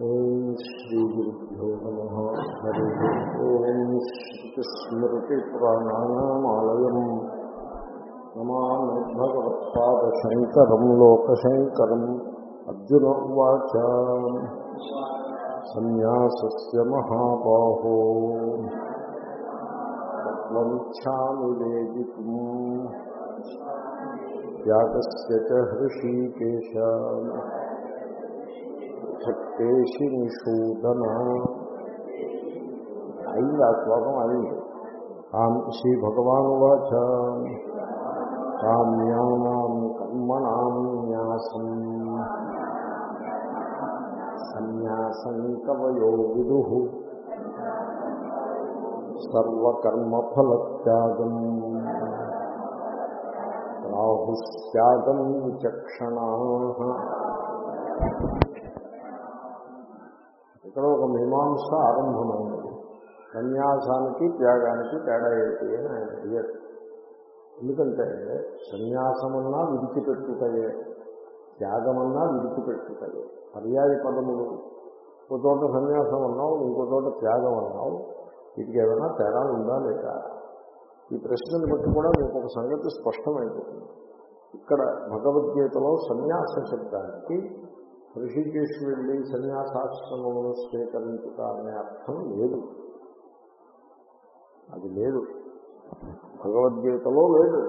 ఓం శ్రీ గురుభ్యో నమ హరి ఓం శ్రుతిస్మృతిపురాణానామాలయం నమామి భగవత్పాదశంకరం లోకశంకరం అర్జున ఉవాచ సన్యాసస్య మహాబాహో తత్వమిచ్ఛామి వేదితుం త్యాగస్య చ హృషీకేశ భక్తేషి నిషూదన అయింది ఆ శ్లోకం అయింది శ్రీ భగవానువాచ కామ్యానాం కర్మణాం న్యాసం సన్యాసం కవయో విదు సర్వకర్మఫలత్యాగం రాహుత్యాగం విచక్షణా ఇక్కడ ఒక మీమాంస ఆరంభమైంది సన్యాసానికి త్యాగానికి తేడా ఏంటి అని ఆయన అడిగారు ఎందుకంటే సన్యాసమన్నా విడిచిపెట్టుటయే త్యాగమన్నా విడిచిపెట్టుటయే పర్యాయ పదములు ఒక చోట సన్యాసం అన్నావు ఇంకో చోట త్యాగం అన్నావు వీటికి ఏదైనా తేడా ఉందా లేదా ఈ ప్రశ్నను బట్టి కూడా మీకు ఒక సంగతి స్పష్టమైపోతుంది ఇక్కడ భగవద్గీతలో సన్యాస శబ్దానికి ఋషికేశ్ వెళ్ళి సన్యాసాశ్రమమును స్వీకరించుట అనే అర్థం లేదు అది లేదు భగవద్గీతలో లేదు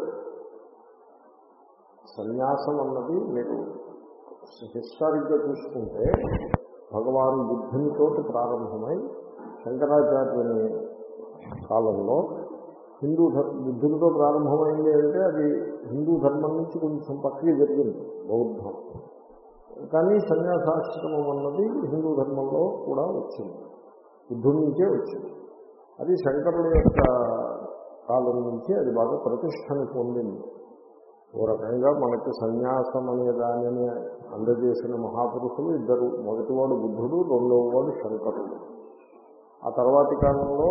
సన్యాసం అన్నది మీరు హిస్టారిక్గా చూసుకుంటే భగవాన్ బుద్ధునితో ప్రారంభమై శంకరాచార్యుని కాలంలో హిందూ ధర్మ బుద్ధునితో ప్రారంభమైంది అంటే అది హిందూ ధర్మం నుంచి కొంచెం పక్కకి జరిగింది బౌద్ధం కానీ సన్యాసాశ్రమం అన్నది హిందూ ధర్మంలో కూడా వచ్చింది బుద్ధుడి నుంచే వచ్చింది అది శంకరుల యొక్క కాలం నుంచి అది బాగా ప్రతిష్టను పొందింది ఓ రకంగా మనకి సన్యాసం అనే దానిని అందజేసిన మహాపురుషులు ఇద్దరు మొదటివాడు బుద్ధుడు రెండవ వాడు శంకరుడు ఆ తర్వాతి కాలంలో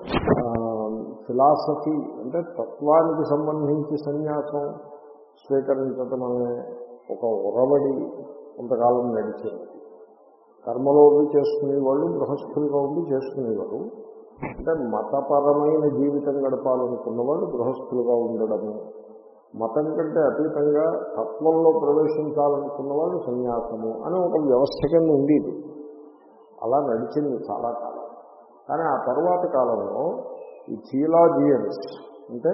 ఫిలాసఫీ అంటే తత్వానికి సంబంధించి సన్యాసం స్వీకరించడం అనే ఒక ఉరవడి కొంతకాలం నడిచింది కర్మలో ఉండి చేసుకునేవాళ్ళు గృహస్థులుగా ఉండి చేసుకునేవారు అంటే మతపరమైన జీవితం గడపాలనుకున్నవాళ్ళు గృహస్థులుగా ఉండడము మతం కంటే అతీతంగా తత్వంలో ప్రవేశించాలనుకున్నవాళ్ళు సన్యాసము అని ఒక వ్యవస్థ కింద ఉండేది అలా నడిచింది చాలా కాలం కానీ ఆ తర్వాత కాలంలో ఈ థియలాజియన్స్ అంటే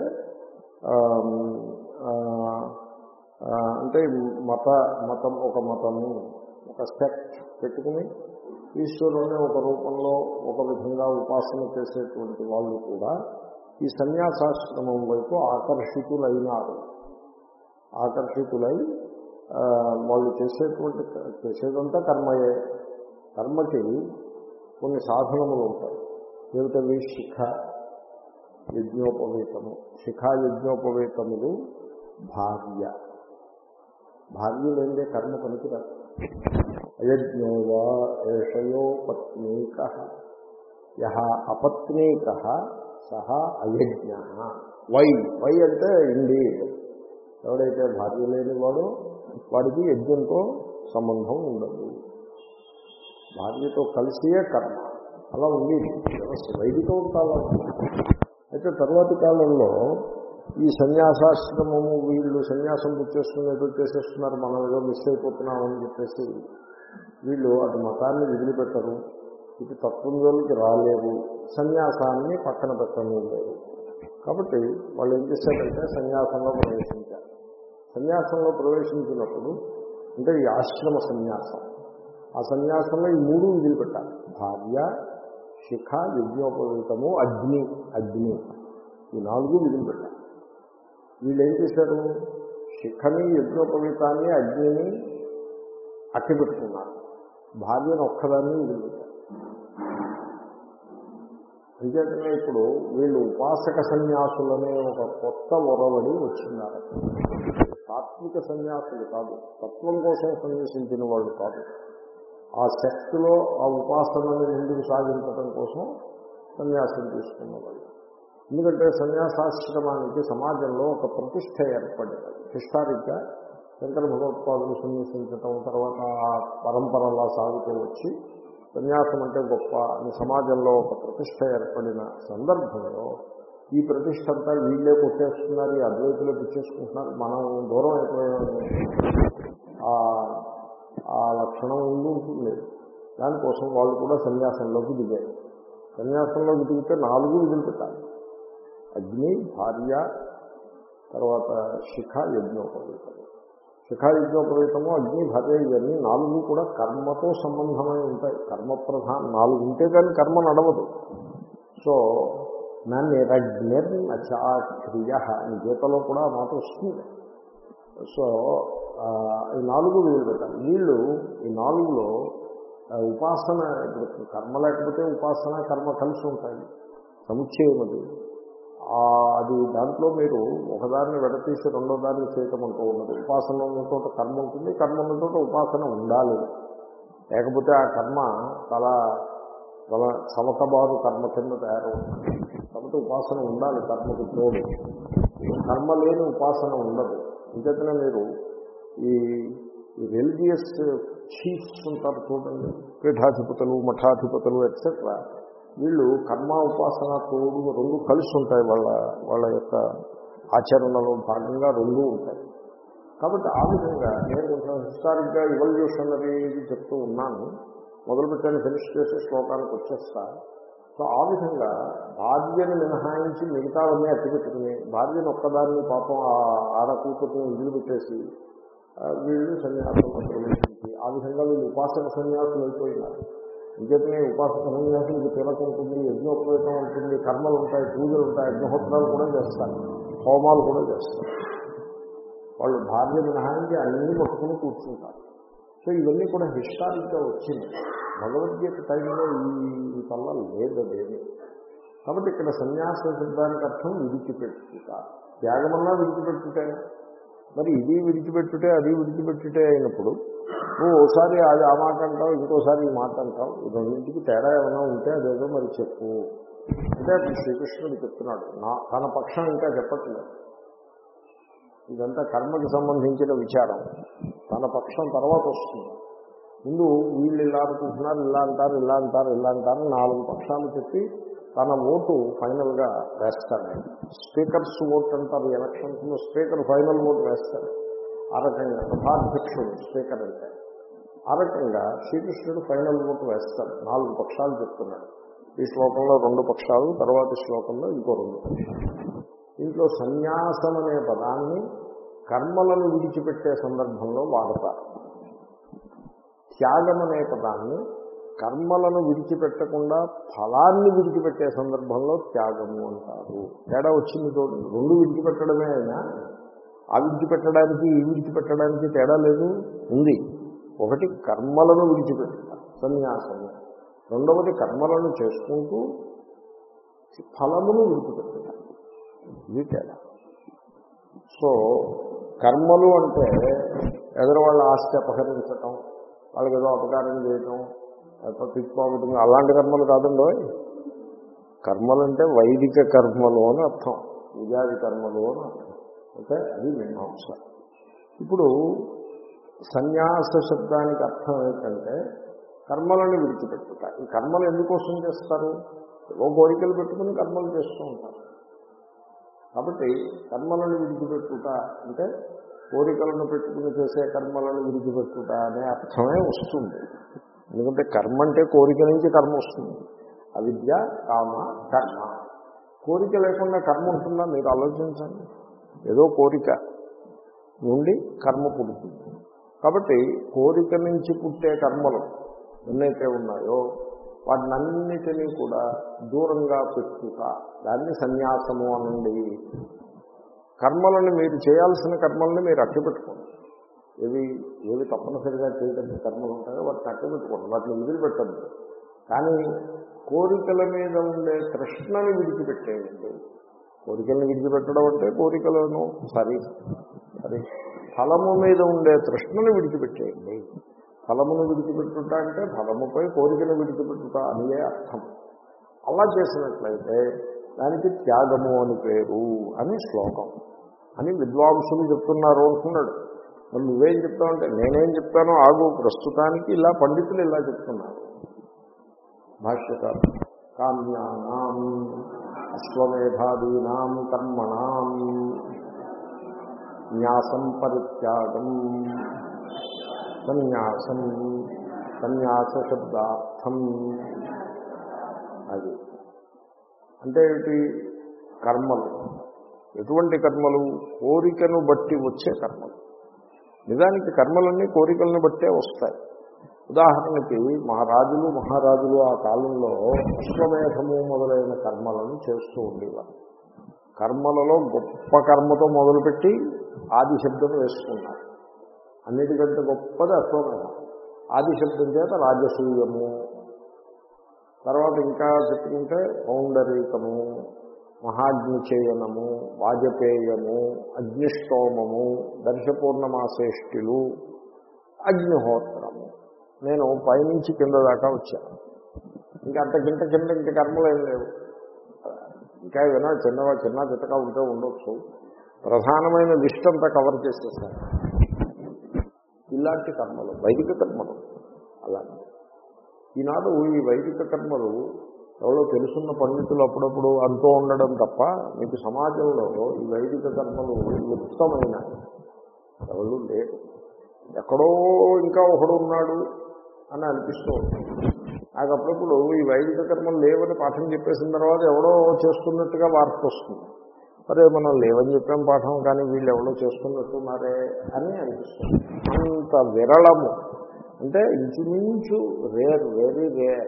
అంటే మత మతం ఒక మతము ఒక సెక్ట్ పెట్టుకుని ఈశ్వరుని ఒక రూపంలో ఒక విధంగా ఉపాసన చేసేటువంటి వాళ్ళు కూడా ఈ సన్యాసాశ్రమం వైపు ఆకర్షితులైనారు ఆకర్షితులై వాళ్ళు చేసేటువంటి చేసేదంతా కర్మయే కర్మకి కొన్ని సాధనములు ఉంటాయి ఏమిటవి శిఖ యజ్ఞోపవేతము శిఖా యజ్ఞోపవేతములు భార్య భార్య లేనిదే కర్మ పనికిరాదు అయజ్ఞోవా ఏషయో పత్నీక యహ అపత్నీక సహ అయజ్ఞ వై వై అంటే ఇండి ఎవడైతే భార్య లేనివాడో వాడికి యజ్ఞంతో సంబంధం ఉండదు భార్యతో కలిసియే కర్మ అలా ఉంది వ్యవస్థ వైదిక ఉంటాలో అయితే తర్వాతి కాలంలో ఈ సన్యాసాశ్రమము వీళ్ళు సన్యాసం పుచ్చేసుకుని ఏదో చేసేస్తున్నారు మనం ఏదో మిస్ అయిపోతున్నామని చెప్పేసి వీళ్ళు అటు మతాన్ని వదిలిపెట్టరు ఇటు తత్వంలోకి రాలేరు సన్యాసాన్ని పక్కన పెట్టను లేరు కాబట్టి వాళ్ళు ఏం చేశారంటే సన్యాసంలో ప్రవేశించారు సన్యాసంలో ప్రవేశించినప్పుడు అంటే ఈ ఆశ్రమ సన్యాసం ఆ సన్యాసంలో ఈ మూడు వదిలిపెట్టాలి భార్య శిఖ యజ్ఞోపవీతము అగ్ని అగ్ని ఈ నాలుగు వదిలిపెట్టాలి వీళ్ళు ఏం చేశారు శిఖని యజ్ఞోపవీతాన్ని అగ్నిని అట్టిపెట్టుకున్నారు భార్యను ఒక్కదాన్ని వదిలిపెట్టారు అంచేతనే ఇప్పుడు వీళ్ళు ఉపాసక సన్యాసులనే ఒక కొత్త ఒరవడి వచ్చిన్నారు తాత్విక సన్యాసులు కాదు తత్వం కోసం సన్యాసించిన వాళ్ళు కాదు ఆ శక్తిలో ఆ ఉపాసనని ముందుకు సాగించడం కోసం సన్యాసం తీసుకున్న వాళ్ళు ఎందుకంటే సన్యాసాశ్రమానికి సమాజంలో ఒక ప్రతిష్ట ఏర్పడింది హిస్టారిక్గా శంకర భగవత్పాదులు సన్యసించటం తర్వాత ఆ పరంపర అలా సాగుతూ వచ్చి సన్యాసం అంటే గొప్ప అని సమాజంలో ఒక ప్రతిష్ట ఏర్పడిన సందర్భంలో ఈ ప్రతిష్ట అంతా వీళ్ళే కొట్టేస్తున్నారు ఈ అద్వైతులే పుచ్చేసుకుంటున్నారు మనం దూరం అయిపోయాము ఆ లక్షణం ఉండి ఉంటుంది దానికోసం వాళ్ళు కూడా సన్యాసంలోకి దిగారు సన్యాసంలోకి దిగితే నాలుగు విధులు పెట్టాలి అగ్ని భార్య తర్వాత శిఖ యజ్ఞోపవీతము శిఖా యజ్ఞోపవీతము అగ్ని భార్య ఇవన్నీ నాలుగు కూడా కర్మతో సంబంధమై ఉంటాయి కర్మ ప్రధాన నాలుగు ఉంటే కానీ కర్మ నడవదు సో నన్నిరగ్నిర్నచాక్రియ అని గీతలో కూడా ఆ మాట వస్తుంది సో ఈ నాలుగు వీళ్ళు పెట్టాలి వీళ్ళు ఈ నాలుగులో ఉపాసన ఇప్పుడు కర్మ లేకపోతే ఉపాసన కర్మ కలిసి ఉంటాయి సముచ్చయం అది అది దాంట్లో మీరు ఒకదాన్ని విడతీసి రెండో దాన్ని చేయటం అంటూ ఉన్నది ఉపాసన ఉన్న చోట కర్మ ఉంటుంది కర్మ ఉన్న చోట ఉపాసన ఉండాలి లేకపోతే ఆ కర్మ చాలా చాలా చవకబారు కర్మ కింద తయారవుతుంది కాబట్టి ఉపాసన ఉండాలి కర్మకు తోడు కర్మ లేని ఉపాసన ఉండదు ఇంకేతనే మీరు ఈ రిలీజియస్ చీఫ్స్ ఉంటారు చూడండి పీఠాధిపతులు మఠాధిపతులు ఎట్సెట్రా వీళ్ళు కర్మ ఉపాసన తోడు రెండు కలిసి ఉంటాయి వాళ్ళ వాళ్ళ యొక్క ఆచరణలో భాగంగా రెండు ఉంటాయి కాబట్టి ఆ విధంగా నేను కొంచెం హిస్టారిక్గా ఇవల్యూషనరీ చెప్తూ ఉన్నాను మొదలుపెట్టాను ఫినిష్ చేసే శ్లోకానికి వచ్చేస్తా సో ఆ విధంగా భార్యను మినహాయించి మిగతావన్నీ అట్టిపెట్టుకుని భార్యను ఒక్కదాన్ని పాపం ఆడ కూతుర్ని వదిలిపెట్టేసి వీళ్ళు సన్యాసం ప్రవేశించి ఆ విధంగా వీళ్ళు ఉపాసన సన్యాసులు అయిపోయినారు ఇంకేతనే ఉపాసన సన్యాసులకు తిలకం ఉంటుంది యజ్ఞోపవేతం ఉంటుంది కర్మలు ఉంటాయి పూజలు ఉంటాయి అగ్నిహోత్రాలు కూడా చేస్తారు హోమాలు కూడా చేస్తారు వాళ్ళు భార్య మినహాయించి అన్నీ పట్టుకుని కూర్చుంటారు సో ఇవన్నీ కూడా హిస్టారిక్గా వచ్చింది భగవద్గీత టైంలో ఈ పల్ల లేదు అదేమి కాబట్టి ఇక్కడ సన్యాస శబ్దానికి అర్థం విడిచిపెట్టుట త్యాగమన్నా విడిచిపెట్టుటే మరి ఇది విడిచిపెట్టుటే అది విడిచిపెట్టుటే అయినప్పుడు నువ్వు ఓసారి అది ఆ మాట అంటావు ఇంకోసారి ఈ మాట అంటావు ఈ రెండింటికి తేడా ఏమైనా ఉంటే అదేదో మరి చెప్పు అంటే అప్పుడు శ్రీకృష్ణుడు చెప్తున్నాడు నా తన పక్షం ఇంకా చెప్పట్లేదు ఇదంతా కర్మకి సంబంధించిన విచారం తన పక్షం తర్వాత వస్తుంది ముందు వీళ్ళు ఇలా అనుకుంటున్నారు ఇలా అంటారు ఇలా అంటారు ఇలా అంటారు నాలుగు పక్షాలు చెప్పి తన ఓటు ఫైనల్గా వేస్తాడు స్పీకర్స్ ఓట్ అంటారు ఎలక్షన్స్లో స్పీకర్ ఫైనల్ ఓటు వేస్తాడు ఆ రకంగా సభాధ్యక్షుడు స్పీకర్ అంటే ఆ రకంగా శ్రీకృష్ణుడు ఫైనల్ ఓటు వేస్తాడు నాలుగు పక్షాలు చెప్తున్నాడు ఈ శ్లోకంలో రెండు పక్షాలు తర్వాతి శ్లోకంలో ఇంకో రెండు పక్షాలు దీంట్లో సన్యాసం అనే పదాన్ని కర్మలను విడిచిపెట్టే సందర్భంలో వాడతారు త్యాగం అనే పదాన్ని కర్మలను విడిచిపెట్టకుండా ఫలాన్ని విడిచిపెట్టే సందర్భంలో త్యాగము అంటారు తేడా వచ్చింది చూడండి రెండు విడిచిపెట్టడమే అయినా ఆ విడిచిపెట్టడానికి ఈ విడిచిపెట్టడానికి తేడా లేదు ఉంది ఒకటి కర్మలను విడిచిపెట్టుట సన్యాసము రెండవది కర్మలను చేసుకుంటూ ఫలమును విడిచిపెట్టుట ఇది తేడా సో కర్మలు అంటే ఎదురువాళ్ళ ఆస్తి అపహరించటం వాళ్ళకి ఏదో అపకారం చేయటం పిక్పాకెటింగ్ అలాంటి కర్మలు కాదండో కర్మలు అంటే వైదిక కర్మలు అని అర్థం పూజాది కర్మలు అని అర్థం ఓకే అది మీమాంస ఇప్పుడు సన్యాస శబ్దానికి అర్థం ఏంటంటే కర్మలను విడిచిపెట్టుట ఈ కర్మలు ఎందుకోసం చేస్తారు ఏవో కోరికలు పెట్టుకుని కర్మలు చేస్తూ ఉంటారు కాబట్టి కర్మలను విడిచిపెట్టుట అంటే కోరికలను పెట్టుకుని చేసే కర్మలను విడిచిపెట్టుట అనే అర్థమే వస్తుంది ఎందుకంటే కర్మ అంటే కోరిక నుంచి కర్మ వస్తుంది అవిద్య కామ కర్మ కోరిక లేకుండా కర్మ ఉంటుందా మీరు ఆలోచించండి ఏదో కోరిక నుండి కర్మ పుడుతుంది కాబట్టి కోరిక నుంచి పుట్టే కర్మలు ఎన్నైతే ఉన్నాయో వాటినన్నిటినీ కూడా దూరంగా పెట్టుట దాన్ని సన్యాసము అనండి కర్మలను మీరు చేయాల్సిన కర్మల్ని మీరు అట్టి పెట్టుకోండి ఏవి ఏవి తప్పనిసరిగా చేయడానికి కర్మలు ఉంటాయో వాటిని అట్టి పెట్టుకోండి వాటిని వదిలిపెట్టద్దు కానీ కోరికల మీద ఉండే తృష్ణని విడిచిపెట్టేయండి కోరికలను విడిచిపెట్టడం అంటే కోరికలను సరి సరి ఫలము మీద ఉండే తృష్ణను విడిచిపెట్టేయండి ఫలమును విడిచిపెట్టుట అంటే ఫలముపై కోరికను విడిచిపెట్టుట అనియే అర్థం అలా చేసినట్లయితే దానికి త్యాగము అని పేరు అని శ్లోకం అని విద్వాంసులు చెప్తున్నారు అంటున్నాడు మరి నువ్వేం చెప్తావంటే నేనేం చెప్తానో ఆగు ప్రస్తుతానికి ఇలా పండితులు ఇలా చెప్తున్నారు భాష్యకారు కామ్యానాం అశ్వమేధాదీనాం కర్మణాం న్యాసం పరిత్యాగం సన్యాసం సన్యాస శబ్దార్థం అది అంటే ఏమిటి కర్మలు ఎటువంటి కర్మలు కోరికను బట్టి వచ్చే కర్మలు నిజానికి కర్మలన్నీ కోరికలను బట్టే వస్తాయి ఉదాహరణకి మహారాజులు మహారాజులు ఆ కాలంలో అశ్వమేధము మొదలైన కర్మలను చేస్తూ ఉండేవారు కర్మలలో గొప్ప కర్మతో మొదలుపెట్టి ఆది శబ్దం వేసుకున్నారు అన్నిటికంటే గొప్పది అశ్వమేధం ఆది శబ్దం చేత రాజసూయము తర్వాత ఇంకా చెప్పుకుంటే పౌండరీకము మహాగ్నిచేయనము వాజపేయము అగ్నిష్టోమము దర్శపూర్ణమాసేష్టిలు అగ్నిహోత్రము నేను పైనుంచి కింద దాకా వచ్చాను ఇంకా అంతకింత కింద ఇంక కర్మలు ఏం లేవు ఇంకా ఏదైనా చిన్నవా చిన్న చిత్తగా ఉంటే ఉండొచ్చు ప్రధానమైన లిస్ట్ అంతా కవర్ చేసేసాను ఇలాంటి కర్మలు వైదిక కర్మలు అలాంటి ఈనాడు ఈ వైదిక కర్మలు ఎవరో తెలుసున్న పండితులు అప్పుడప్పుడు అంటూ ఉండడం తప్ప మీకు సమాజంలో ఈ వైదిక కర్మలు లుప్తమైన ఎవరు లేరు ఎక్కడో ఇంకా ఒకడు ఉన్నాడు అని అనిపిస్తూ ఉంటుంది నాకు అప్పుడప్పుడు ఈ వైదిక కర్మలు లేవని పాఠం చెప్పేసిన తర్వాత ఎవడో చేస్తున్నట్టుగా వార్త వస్తుంది మరి మనం లేవని చెప్పాం పాఠం కానీ వీళ్ళు ఎవరో చేస్తున్నట్టున్నారే అని అనిపిస్తుంది అంత విరళము అంటే ఇంచుమించు రేర్ వెరీ రేర్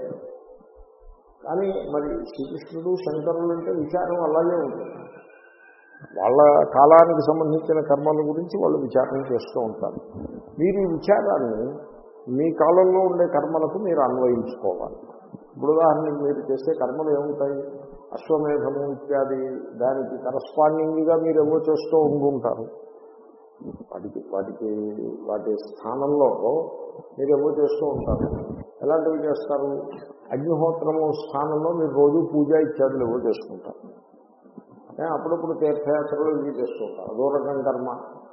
కానీ మరి శ్రీకృష్ణుడు శంకరులు అంటే విచారం అలాగే ఉంటుంది వాళ్ళ కాలానికి సంబంధించిన కర్మల గురించి వాళ్ళు విచారణ చేస్తూ ఉంటారు మీరు ఈ విచారాన్ని మీ కాలంలో ఉండే కర్మలకు మీరు అన్వయించుకోవాలి ఇప్పుడు ఉదాహరణకి మీరు చేసే కర్మలు ఏముంటాయి అశ్వమేధము ఇత్యాది దానికి కరస్పాండింగ్గా మీరు ఏవో చేస్తూ ఉండుంటారు వాటికి వాటికి వాటి స్థానంలో మీరు ఏవో చేస్తూ ఉంటారు ఎలాంటివి చేస్తారు అగ్నిహోత్రము స్థానంలో మీరు రోజు పూజ ఇత్యాదులు ఏవో చేసుకుంటారు అప్పుడప్పుడు తీర్థయాత్రలు ఇవి చేస్తూ ఉంటారు అదో రకం కర్మ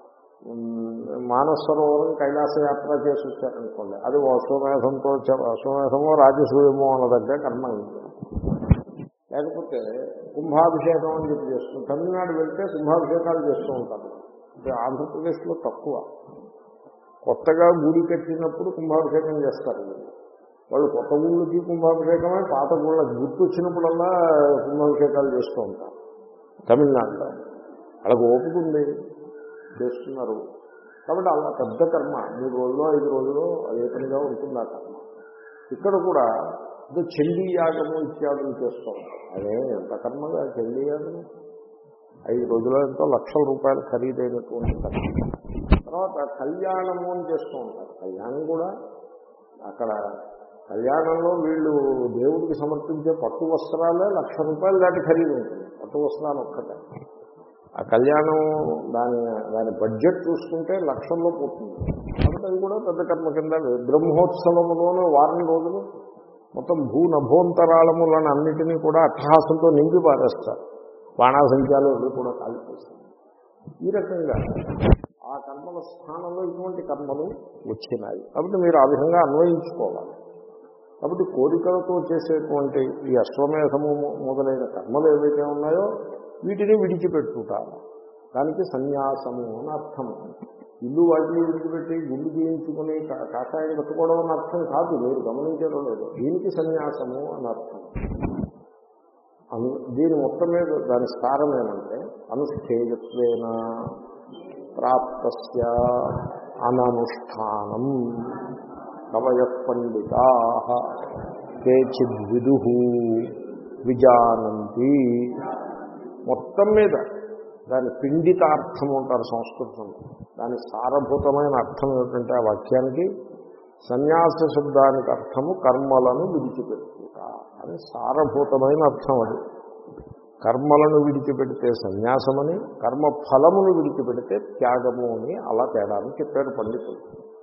మానసరోవరం కైలాస యాత్ర చేసి వచ్చారనుకోండి అది అశ్వమేధంతో అశ్వమేధమో రాజసూయమో అన్న దగ్గర కర్మ అయింది లేకపోతే కుంభాభిషేకం అని చెప్పి చేస్తుంది తమిళనాడు వెళ్తే కుంభాభిషేకాలు చేస్తూ ఉంటారు ఆంధ్రప్రదేశ్లో తక్కువ కొత్తగా గుడి కట్టినప్పుడు కుంభాభిషేకం చేస్తారు వాళ్ళు కొత్త గుళ్ళకి కుంభాభిషేకమే పాత గుళ్ళ గుర్తొచ్చినప్పుడల్లా కుంభాభిషేకాలు చేస్తూ ఉంటారు తమిళనాడులో వాళ్ళకు ఓపిక ఉంది చేస్తున్నారు కాబట్టి అలా పెద్ద కర్మ మూడు రోజులు ఐదు రోజులు అదే పనిగా ఉంటుంది ఆ కర్మ ఇక్కడ కూడా ఏదో చండీ యాగము ఇత్యాదులు చేస్తూ ఉంటారు అదే ఎంత కర్మగా చండీ యాగము ఐదు రోజుల ఎంతో లక్షల రూపాయలు ఖరీదైనటువంటి కర్మ తర్వాత కళ్యాణము అని చేస్తూ ఉంటారు కళ్యాణం కూడా అక్కడ కళ్యాణంలో వీళ్ళు దేవుడికి సమర్పించే పట్టు వస్త్రాలే లక్ష రూపాయలు దాటి ఖరీదు ఉంటుంది పట్టు వస్త్రాలు ఒక్కటే ఆ కళ్యాణం దాని దాని బడ్జెట్ చూసుకుంటే లక్షల్లో పోతుంది కాబట్టి అది కూడా పెద్ద కర్మ కింద బ్రహ్మోత్సవములోనూ వారం రోజులు మొత్తం భూ నభోంతరాళములను అన్నిటినీ కూడా అట్టహాసంతో నింపి పారేస్తారు బాణాసంఖ్యాలు అవి కూడా కాల్చేస్తారు ఈ రకంగా ఆ కర్మల స్థానంలో ఇటువంటి కర్మలు వచ్చినాయి కాబట్టి మీరు ఆ విధంగా అన్వయించుకోవాలి కాబట్టి కోరికలతో చేసేటువంటి ఈ అశ్వమేధము మొదలైన కర్మలు ఏవైతే ఉన్నాయో వీటిని విడిచిపెట్టుట దానికి సన్యాసము అని అర్థం ఇల్లు వాటిని విడిచిపెట్టి గుండు గీయించుకుని కాషాయం కట్టుకోవడం అని అర్థం కాదు మీరు గమనించడం లేదు దీనికి సన్యాసము అని అర్థం దీని మొత్తం మీద దాని స్థానం ఏమంటే అనుష్ఠేయత్వేన ప్రాప్తస్య అననుష్ఠానం కవయ పండితా కేచిద్ విదు విజానంతి మొత్తం మీద దాని పిండితార్థం ఉంటారు సంస్కృతంలో దాని సారభూతమైన అర్థం ఏమిటంటే ఆ వాక్యానికి సన్యాస శబ్దానికి అర్థము కర్మలను విడిచిపెట్టుట అని సారభూతమైన అర్థం అది కర్మలను విడిచిపెడితే సన్యాసమని కర్మ ఫలమును విడిచిపెడితే త్యాగము అని అలా తేడాన్ని చెప్పారు పండితులు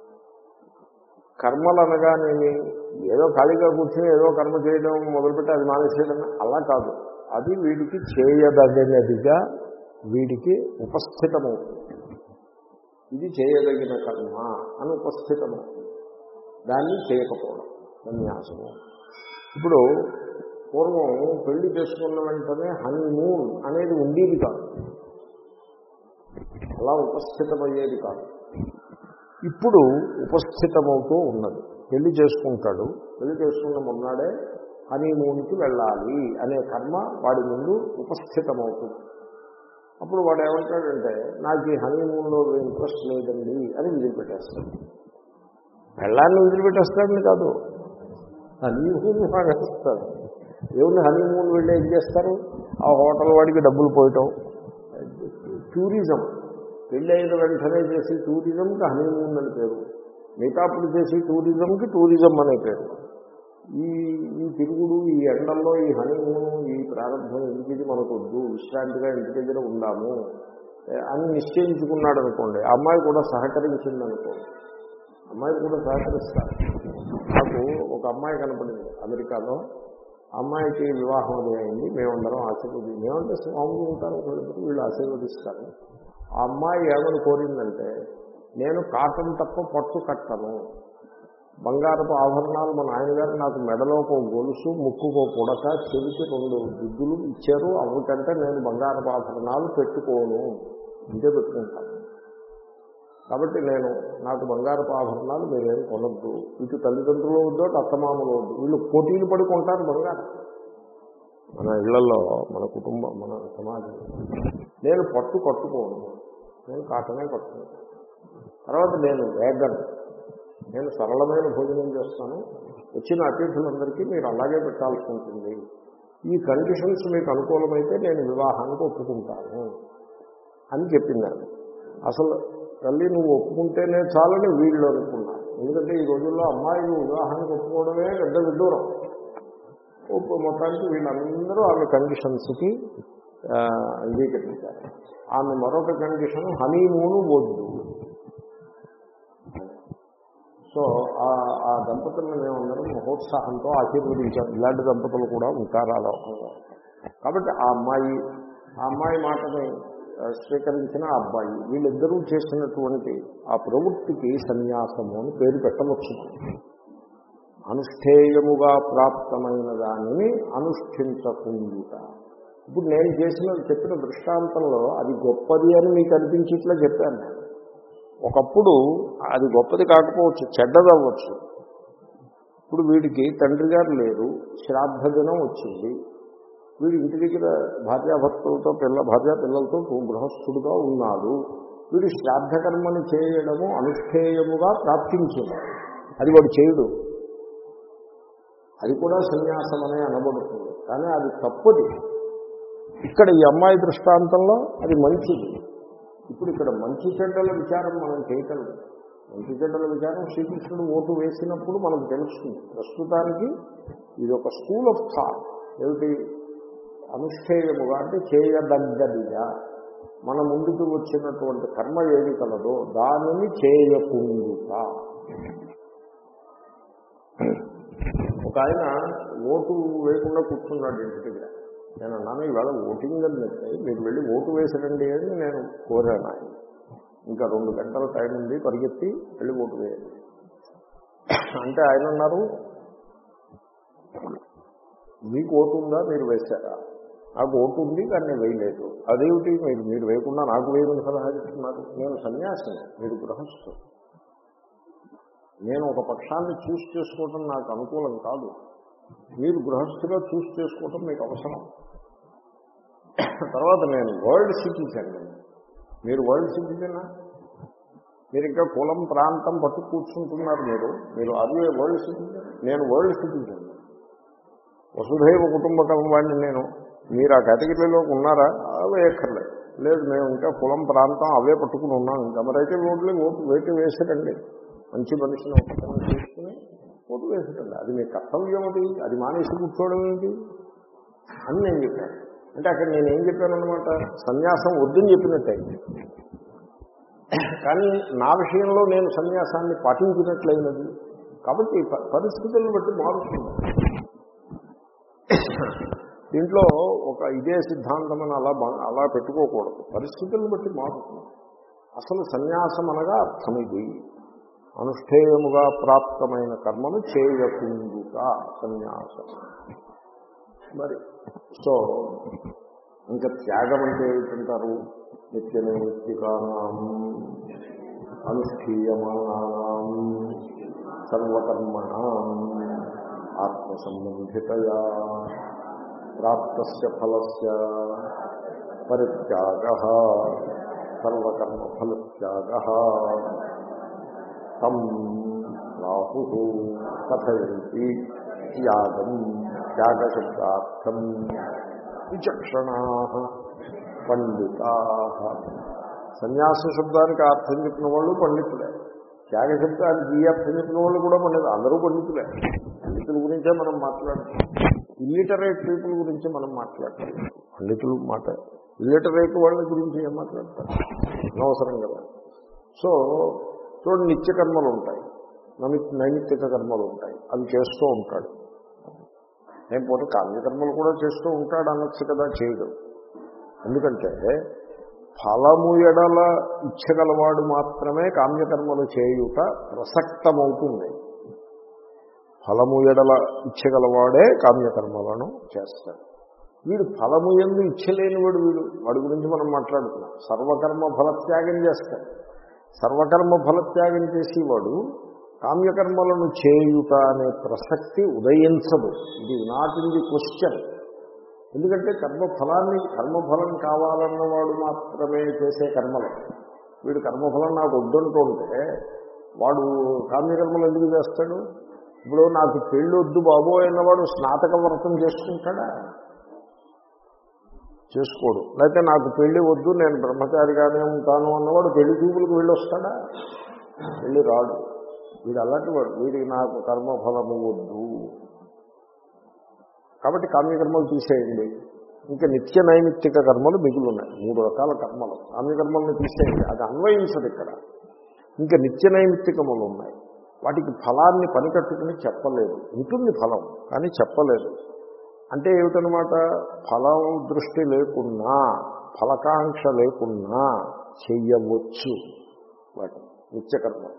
కర్మలు అనగానేమి ఏదో ఖాళీగా కూర్చొని ఏదో కర్మ చేయడం మొదలుపెట్టి అది మానేసేయడం అలా కాదు అది వీడికి చేయదగినదిగా వీడికి ఉపస్థితమవుతుంది ఇది చేయదగిన కర్మ అని ఉపస్థితమవుతుంది దాన్ని చేయకపోవడం సన్యాసము ఇప్పుడు పూర్వం పెళ్లి చేసుకున్న వెంటనే హనీమూన్ అనేది ఉండేది కాదు అలా ఉపస్థితమయ్యేది కాదు ఇప్పుడు ఉపస్థితమవుతూ ఉన్నది పెళ్లి చేసుకుంటాడు పెళ్లి చేసుకున్న మొన్నాడే హనీమూన్కి వెళ్ళాలి అనే కర్మ వాడి ముందు ఉపస్థితమవుతుంది అప్పుడు వాడు ఏమంటాడంటే నాకు ఈ హనీమూన్లో ఇంట్రెస్ట్ లేదండి అని వదిలిపెట్టేస్తాడు పెళ్ళాన్ని వదిలిపెట్టేస్తాడని కాదు హనీమూన్ వాడేస్తాడు ఏముంది హనీమూన్ వెళ్ళి ఏం చేస్తారు ఆ హోటల్ వాడికి డబ్బులు పోయటం టూరిజం పెళ్ళి అయిన వెంటనే చేసి టూరిజంకి హనీమూన్ అని పేరు మిగతాప్పుడు చేసి టూరిజంకి టూరిజం అనే పేరు ఈ ఈ తిరుగుడు ఈ ఎండల్లో ఈ హనీమూన్ ఈ ప్రారంభం ఎందుకు ఇది మనకు వద్దు విశ్రాంతిగా ఇంటి దగ్గర ఉందాము అని నిశ్చయించుకున్నాడు అనుకోండి ఆ అమ్మాయి కూడా సహకరించింది అనుకోండి అమ్మాయి కూడా సహకరిస్తారు నాకు ఒక అమ్మాయి కనపడింది అమెరికాలో అమ్మాయికి వివాహం అది అయింది మేమందరం ఆశీర్వది మేమంటే స్వాములు ఉంటారు ఒకళ్ళిద్దరు వీళ్ళు ఆశీర్వదిస్తారు ఆ అమ్మాయి ఏమని కోరిందంటే నేను కాటన్ తప్ప పట్టు కట్టను బంగారపు ఆభరణాలు మా నాయనగారు నాకు మెడలో ఒక గొలుసు ముక్కుకో పుడక చెవికి రెండు దిద్దులు ఇచ్చారు అవిటంటే నేను బంగారపు ఆభరణాలు పెట్టుకోను ఇంతే పెట్టుకుంటాను కాబట్టి నేను నాకు బంగారపు ఆభరణాలు మీరేం కొనద్దు ఇటు తల్లిదండ్రులు వద్దు అటు అత్తమామలు వద్దు వీళ్ళు పోటీలు పడి కొంటారు బంగారం మన ఇళ్లలో మన కుటుంబం మన సమాజం నేను పట్టు కట్టుకోను నేను కాటనే కట్టుకోను తర్వాత నేను వేగన్ నేను సరళమైన భోజనం చేస్తాను వచ్చిన అతిథులందరికీ మీరు అలాగే పెట్టాల్సి ఉంటుంది ఈ కండిషన్స్ మీకు అనుకూలమైతే నేను వివాహానికి ఒప్పుకుంటాను అని చెప్పిందాను అసలు తల్లి నువ్వు ఒప్పుకుంటేనే చాలని వీళ్ళు అనుకున్నారు ఎందుకంటే ఈ రోజుల్లో అమ్మాయిలు వివాహానికి ఒప్పుకోవడమే పెద్ద విడ్డూరం ఒప్పు మొత్తానికి వీళ్ళందరూ ఆమె కండిషన్స్కి అంగీకరించారు ఆమె మరొక కండిషన్ హనీమూను వద్దు సో ఆ దంపతులను మేమందరం మహోత్సాహంతో ఆశీర్వదించారు ఇలాంటి దంపతులు కూడా ఉంటారు ఆ లోకంలో కాబట్టి ఆ అమ్మాయి ఆ అమ్మాయి మాటని స్వీకరించిన ఆ అబ్బాయి వీళ్ళిద్దరూ చేసినటువంటి ఆ ప్రవృత్తికి సన్యాసము అని పేరు పెట్టవచ్చు అనుష్ఠేయముగా ప్రాప్తమైన దానిని అనుష్ఠించకుండా ఇప్పుడు నేను చేసిన చెప్పిన దృష్టాంతంలో అది గొప్పది అని మీకు అనిపించి ఇట్లా చెప్పాను ఒకప్పుడు అది గొప్పది కాకపోవచ్చు చెడ్డది అవ్వచ్చు ఇప్పుడు వీడికి తండ్రి గారు లేరు శ్రాద్ధ దినం వచ్చింది వీడు ఇంటి దగ్గర భార్యాభర్తలతో పిల్ల భార్యా పిల్లలతో గృహస్థుడుగా ఉన్నాడు వీడు శ్రాద్ధకర్మని చేయడము అనుష్ఠేయముగా ప్రాప్తించింది అది వాడు చేయుడు అది కూడా సన్యాసం అనే అనబడుతుంది కానీ అది తప్పది ఇక్కడ ఈ అమ్మాయి దృష్టాంతంలో అది మంచిది ఇప్పుడు ఇక్కడ మంచి చెడ్డల విచారం మనం చేయటం మంచి చెడ్డల విచారం శ్రీకృష్ణుడు ఓటు వేసినప్పుడు మనకు తెలుస్తుంది ప్రస్తుతానికి ఇది ఒక స్కూల్ ఆఫ్ థాట్ ఏమిటి అనుష్ఠేయముగా అంటే చేయదగ్గదిగా మన ముందుకు వచ్చినటువంటి కర్మ ఏది కలదో దానిని చేయకుండా ఒక ఆయన ఓటు వేయకుండా కూర్చున్నాడు ఇంటి దగ్గర నేను అన్నాను ఈవేళ ఓటింగ్ అని మీరు వెళ్ళి ఓటు వేసరండి అని నేను కోరాను ఆయన ఇంకా రెండు గంటల టైం ఉంది పరిగెత్తి వెళ్ళి ఓటు వేయండి అంటే ఆయన అన్నారు మీకు ఓటు ఉందా మీరు వేశారా నాకు ఓటు ఉంది కానీ నేను వేయలేదు అదేమిటి మీరు మీరు వేయకుండా నాకు వేయమని సలహా చెప్తున్నారు నేను సన్యాసిని మీరు గృహస్థు నేను ఒక పక్షాన్ని చూస్ చేసుకోవటం నాకు అనుకూలం కాదు మీరు గృహస్థుగా చూస్ చేసుకోవటం మీకు అవసరం తర్వాత నేను వరల్డ్ సిటిజన్ మీరు వరల్డ్ సిటిజనా మీరు ఇంకా కులం ప్రాంతం పట్టు కూర్చుంటున్నారు మీరు మీరు అదే వరల్డ్ సిటిజన్ నేను వరల్డ్ సిటిజన్ వసుధైవ కుటుంబకం వాడిని నేను మీరు ఆ కేటగిరీలో ఉన్నారా అవే ఎక్కర్లేదు లేదు మేము ఇంకా కులం ప్రాంతం అవే పట్టుకుని ఉన్నాం ఇంకా మరైతే ఓట్లు ఓటు వేటు వేసారండి మంచి మనిషిని ఉపకరణ చేసుకుని ఓటు వేసారండి అది మీ కర్తవ్యం అది అది మానేసి కూర్చోవడం ఏంటి అని నేను చెప్పాను అంటే అక్కడ నేను ఏం చెప్పాను అనమాట సన్యాసం వద్దని చెప్పినట్టే కానీ నా విషయంలో నేను సన్యాసాన్ని పాటించినట్లయినది కాబట్టి పరిస్థితులను బట్టి మారుతుంది దీంట్లో ఒక ఇదే సిద్ధాంతం అని అలా అలా పెట్టుకోకూడదు పరిస్థితులను బట్టి మారుతుంది అసలు సన్యాసం అనగా అర్థం ఇది అనుష్ఠేయముగా ప్రాప్తమైన కర్మను చేయకుండుట సన్యాసం మరి సో ఇంకా త్యాగం అంటే ఏమిటంటారు నిత్య నైమిత్తికానాం అనుష్ఠీయమానాం సర్వకర్మణాం ఆత్మసంబంధితయా ప్రాప్తస్య ఫలస్య పరిత్యాగ సర్వకర్మఫలత్యాగ తం రాహు కథయంతి త్యాగం త్యాగశబ్దార్థం విచక్షణా పండితా సన్యాస శబ్దానికి అర్థం చెప్పిన వాళ్ళు పండితులే త్యాగ శబ్దానికి ఈ అర్థం చెప్పిన వాళ్ళు కూడా పండితులు అందరూ పండితులే పండితుల గురించే మనం మాట్లాడుతున్నాం ఇల్లిటరేట్ పీపుల్ గురించి మనం మాట్లాడతాం పండితులు మాట ఇల్లిటరేట్ వాళ్ళ గురించి ఏం మాట్లాడతారు అనవసరం కదా సో చూడండి నిత్య కర్మలు ఉంటాయి నమి నైమిత్తిక కర్మలు ఉంటాయి అవి చేస్తూ ఉంటాడు నేను పోతే కామ్యకర్మలు కూడా చేస్తూ ఉంటాడు అనొచ్చు కదా చేయడు ఎందుకంటే ఫలము ఎడల ఇచ్చగలవాడు మాత్రమే కామ్యకర్మలు చేయుట ప్రసక్తమవుతుంది ఫలము ఎడల ఇచ్చగలవాడే కామ్యకర్మలను చేస్తాడు వీడు ఫలము ఎందు ఇచ్చలేనివాడు వీడు వాడి గురించి మనం మాట్లాడుతున్నాం సర్వకర్మ ఫలత్యాగం చేస్తాడు సర్వకర్మ ఫలత్యాగం చేసేవాడు కామ్యకర్మలను చేయుట అనే ప్రసక్తి ఉదయించదు ఇది నాట్ ఇన్ ది క్వశ్చన్ ఎందుకంటే కర్మఫలాన్ని కర్మఫలం కావాలన్నవాడు మాత్రమే చేసే కర్మలు వీడు కర్మఫలం నాకు వద్దంటూ ఉంటే వాడు కామ్యకర్మలు ఎందుకు చేస్తాడు ఇప్పుడు నాకు పెళ్ళి వద్దు బాబు అన్నవాడు స్నాతక వ్రతం చేసుకుంటాడా చేసుకోడు లేకపోతే నాకు పెళ్లి వద్దు నేను బ్రహ్మచారిగానే ఉంటాను అన్నవాడు పెళ్లి చూపులకు వెళ్ళి వస్తాడా వెళ్ళి రాడు వీడు అలాంటి వాడు వీడికి నాకు కర్మఫలము వద్దు కాబట్టి కామ్యకర్మలు తీసేయండి ఇంకా నిత్య నైమిత్తిక కర్మలు మిగిలి ఉన్నాయి మూడు రకాల కర్మలు కామ్యకర్మలను తీసేయండి అది అన్వయించదు ఇక్కడ ఇంకా నిత్య నైమిత్తికములు ఉన్నాయి వాటికి ఫలాన్ని పనికట్టుకుని చెప్పలేదు ఉంటుంది ఫలం కానీ చెప్పలేదు అంటే ఏమిటనమాట ఫలం దృష్టి లేకున్నా ఫలకాంక్ష లేకున్నా చెయ్యవచ్చు వాటి నిత్యకర్మ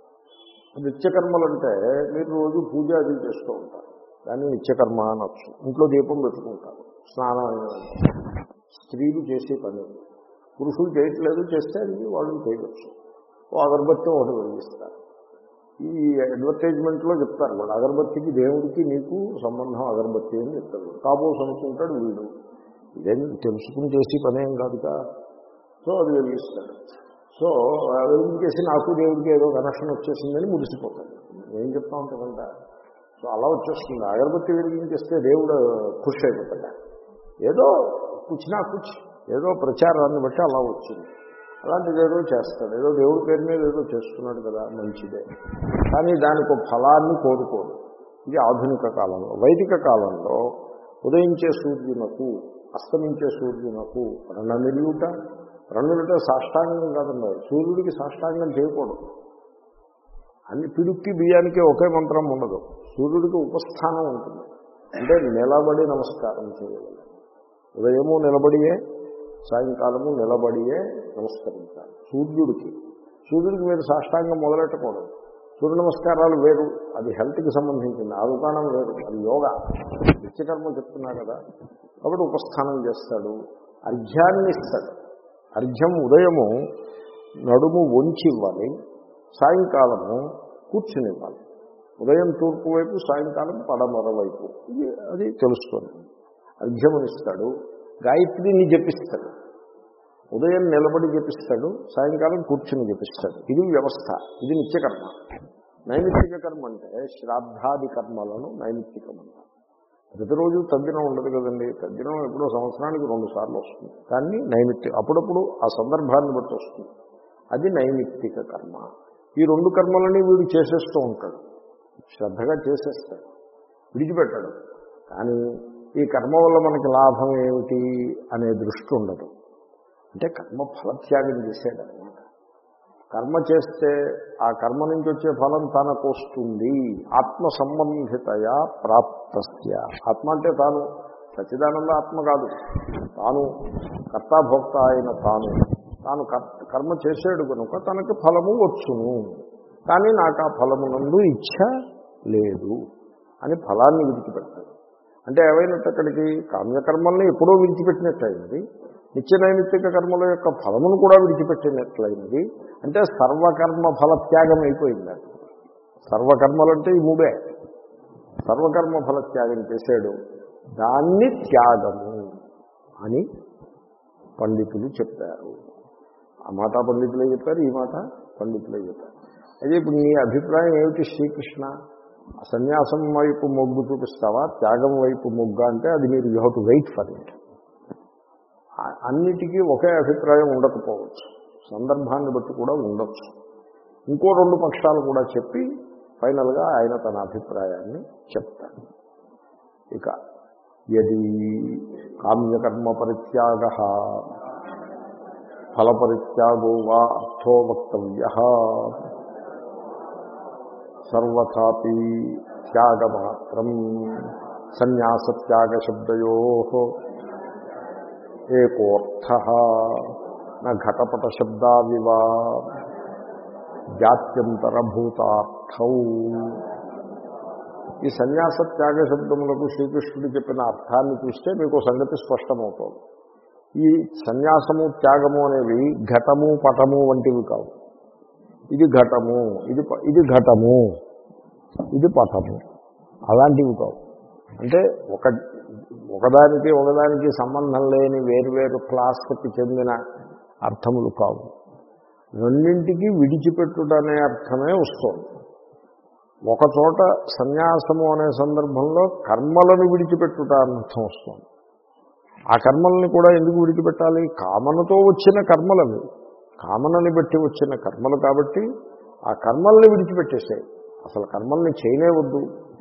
నిత్యకర్మలు అంటే మీరు రోజు పూజ అది చేస్తూ ఉంటారు దాన్ని నిత్యకర్మ అనొచ్చు ఇంట్లో దీపం పెట్టుకుంటారు స్నానం స్త్రీలు చేసే పని పురుషులు చేయట్లేదు చేస్తే అది వాళ్ళు చేయవచ్చు ఓ అగరబత్తి ఒకటి వెలిగిస్తారు ఈ అడ్వర్టైజ్మెంట్లో చెప్తారు వాడు అగరబత్తికి దేవుడికి నీకు సంబంధం అగరబత్తి అని చెప్తారు కాబోస్ అనుకుంటాడు వీడు ఇదేం తెలుసుకుని చేసి పనేం కాదుగా సో అది వెలిగిస్తాడు సో వెలిగించేసి నాకు దేవుడికి ఏదో కనెక్షన్ వచ్చేసిందని మురిసిపోతాడు ఏం చెప్తా ఉంటుందంట సో అలా వచ్చేస్తుంది అగరబత్తి వెలిగించేస్తే దేవుడు ఖుషి అయిపోతాడు ఏదో కూర్చున్నా కూర్చి ఏదో ప్రచారాన్ని బట్టి అలా వచ్చింది అలాంటిది ఏదో చేస్తాడు ఏదో దేవుడి పేరు మీద ఏదో చేస్తున్నాడు కదా మంచిదే కానీ దానికి ఒక ఫలాన్ని కోరుకోడు ఇది ఆధునిక కాలంలో వైదిక కాలంలో ఉదయించే సూర్యునకు అస్తమించే సూర్యునకు రణమిల్లుట రణమిలుట సాష్టాంగం కాదండి సూర్యుడికి సాష్టాంగం చేయకూడదు అన్ని పిడుక్కి బియ్యానికి ఒకే మంత్రం ఉండదు సూర్యుడికి ఉపస్థానం ఉంటుంది అంటే నిలబడి నమస్కారం చేయగలరు ఉదయము నిలబడియే సాయంకాలము నిలబడియే నమస్కరించాలి సూర్యుడికి సూర్యుడికి మీరు సాష్టాంగం మొదలెట్టకూడదు సూర్య నమస్కారాలు వేరు అది హెల్త్కి సంబంధించింది ఆ దుకాణం వేరు అది యోగా నిత్యకర్మ చెప్తున్నా కదా కాబట్టి ఉపస్థానం చేస్తాడు అర్ఘ్యాన్ని ఇస్తాడు అర్ఘ్యం ఉదయము నడుము వంచి ఇవ్వాలి సాయంకాలము కూర్చుని ఇవ్వాలి ఉదయం తూర్పు వైపు సాయంకాలం పడమర వైపు ఇది అది తెలుస్తుంది అర్ఘ్యమునిస్తాడు గాయత్రిని జపిస్తాడు ఉదయం నిలబడి జపిస్తాడు సాయంకాలం కూర్చుని జపిస్తాడు ఇది వ్యవస్థ ఇది నిత్యకర్మ నైమిత్తిక కర్మ అంటే శ్రాద్ధాది కర్మలను నైమిత్తికం అంటారు ప్రతిరోజు తద్దినం ఉండదు కదండి తద్దినం ఎప్పుడో సంవత్సరానికి రెండు సార్లు వస్తుంది కానీ నైమిత్తిక అప్పుడప్పుడు ఆ సందర్భాన్ని బట్టి వస్తుంది అది నైమిత్తిక కర్మ ఈ రెండు కర్మలని వీడు చేసేస్తూ ఉంటాడు శ్రద్ధగా చేసేస్తాడు విడిచిపెట్టాడు కానీ ఈ కర్మ వల్ల మనకి లాభం ఏమిటి అనే దృష్టి ఉండదు అంటే కర్మ ఫలత్యాగం చేసేదన్నమాట కర్మ చేస్తే ఆ కర్మ నుంచి వచ్చే ఫలం తనకు వస్తుంది ఆత్మ సంబంధితయా ప్రాప్తస్య ఆత్మ అంటే తాను సచ్చిదానంద ఆత్మ కాదు తాను కర్తాభోక్త అయిన తాను తాను కర్మ చేసేడు కనుక తనకి ఫలము వచ్చును కానీ నాకు ఆ ఫలమునందు ఇచ్ఛ లేదు అని ఫలాన్ని విడిచిపెట్టాడు అంటే ఏమైనట్టు అక్కడికి కామ్యకర్మల్ని ఎప్పుడో విడిచిపెట్టినట్లయింది నిత్య నైమిత్తిక కర్మల యొక్క ఫలమును కూడా విడిచిపెట్టినట్లయింది అంటే సర్వకర్మ ఫలత్యాగం అయిపోయింది అది సర్వకర్మలంటే ఈ మూడే సర్వకర్మ ఫలత్యాగం చేశాడు దాన్ని త్యాగము అని పండితులు చెప్పారు ఆ మాట పండితులే చెప్పారు ఈ మాట పండితులే చెప్పారు అయితే ఇప్పుడు నీ అభిప్రాయం ఏమిటి శ్రీకృష్ణ సన్యాసం వైపు మొగ్గు చూపిస్తావా త్యాగం వైపు మొగ్గు అంటే అది మీరు you have to wait for it అన్నిటికీ ఒకే అభిప్రాయం ఉండకపోవచ్చు సందర్భాన్ని బట్టి కూడా ఉండొచ్చు ఇంకో రెండు పక్షాలు కూడా చెప్పి ఫైనల్గా ఆయన తన అభిప్రాయాన్ని చెప్తాడు ఇక యది కామ్యకర్మ పరిత్యాగ ఫలపరిత్యాగో వా అర్థో వక్తవ్య సర్వథాపి త్యాగమాత్రం సన్యాసత్యాగశబ్దయో ఏకోర్థ ఘటపటశబ్దావివా జాత్యంతరభూతార్థౌ ఈ సన్యాస త్యాగ శబ్దములకు శ్రీకృష్ణుడు చెప్పిన అర్థాన్ని చూస్తే మీకు సంగతి స్పష్టమవుతుంది ఈ సన్యాసము త్యాగము అనేవి ఘటము పటము వంటివి కావు ఇది ఘటము ఇది ప- ఇది ఘటము ఇది పటము అలాంటివి కావు అంటే ఒక ఒకదానికి ఒకదానికి సంబంధం లేని వేరువేరు క్లాస్కి చెందిన అర్థములు కావు రెండింటికి విడిచిపెట్టుట అనే అర్థమే వస్తుంది ఒక చోట సన్యాసము అనే సందర్భంలో కర్మలను విడిచిపెట్టుట అనే అర్థం వస్తుంది ఆ కర్మల్ని కూడా ఎందుకు విడిచిపెట్టాలి కామనతో వచ్చిన కర్మలవి కామనని బట్టి వచ్చిన కర్మలు కాబట్టి ఆ కర్మల్ని విడిచిపెట్టేసాయి అసలు కర్మల్ని చేయలేవద్దు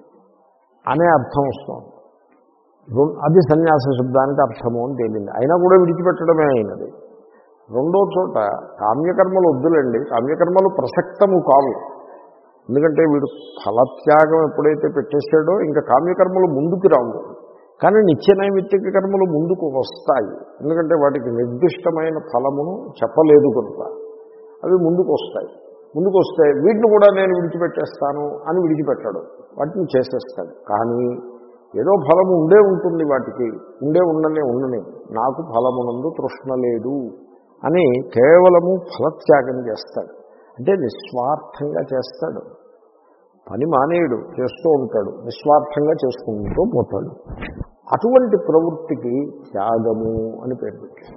అనే అర్థం వస్తుంది రెం- అది సన్యాస శబ్దానికి అర్థము అని తేలింది అయినా కూడా విడిచిపెట్టడమే అయినది రెండో చోట కామ్యకర్మలు వద్దులండి కామ్యకర్మలు ప్రసక్తము కావు ఎందుకంటే వీడు ఫలత్యాగం ఎప్పుడైతే పెట్టేశాడో ఇంకా కామ్యకర్మలు ముందుకు రావు కానీ నిత్య నైమిత్తిక కర్మలు ముందుకు వస్తాయి ఎందుకంటే వాటికి నిర్దిష్టమైన ఫలమును చెప్పలేదు కనుక అవి ముందుకు వస్తాయి ముందుకు వస్తే వీటిని కూడా నేను విడిచిపెట్టేస్తాను అని విడిచిపెట్టాడు వాటిని చేసేస్తాడు కానీ ఏదో ఫలము ఉండే ఉంటుంది వాటికి ఉండే ఉండనే ఉండని నాకు ఫలమునందు తృష్ణ లేదు అని కేవలము ఫలత్యాగం చేస్తాడు అంటే నిస్వార్థంగా చేస్తాడు పని మానేయుడు చేస్తూ ఉంటాడు నిస్వార్థంగా చేసుకుంటూ పోతాడు అటువంటి ప్రవృత్తికి త్యాగము అని పేరు పెట్టాడు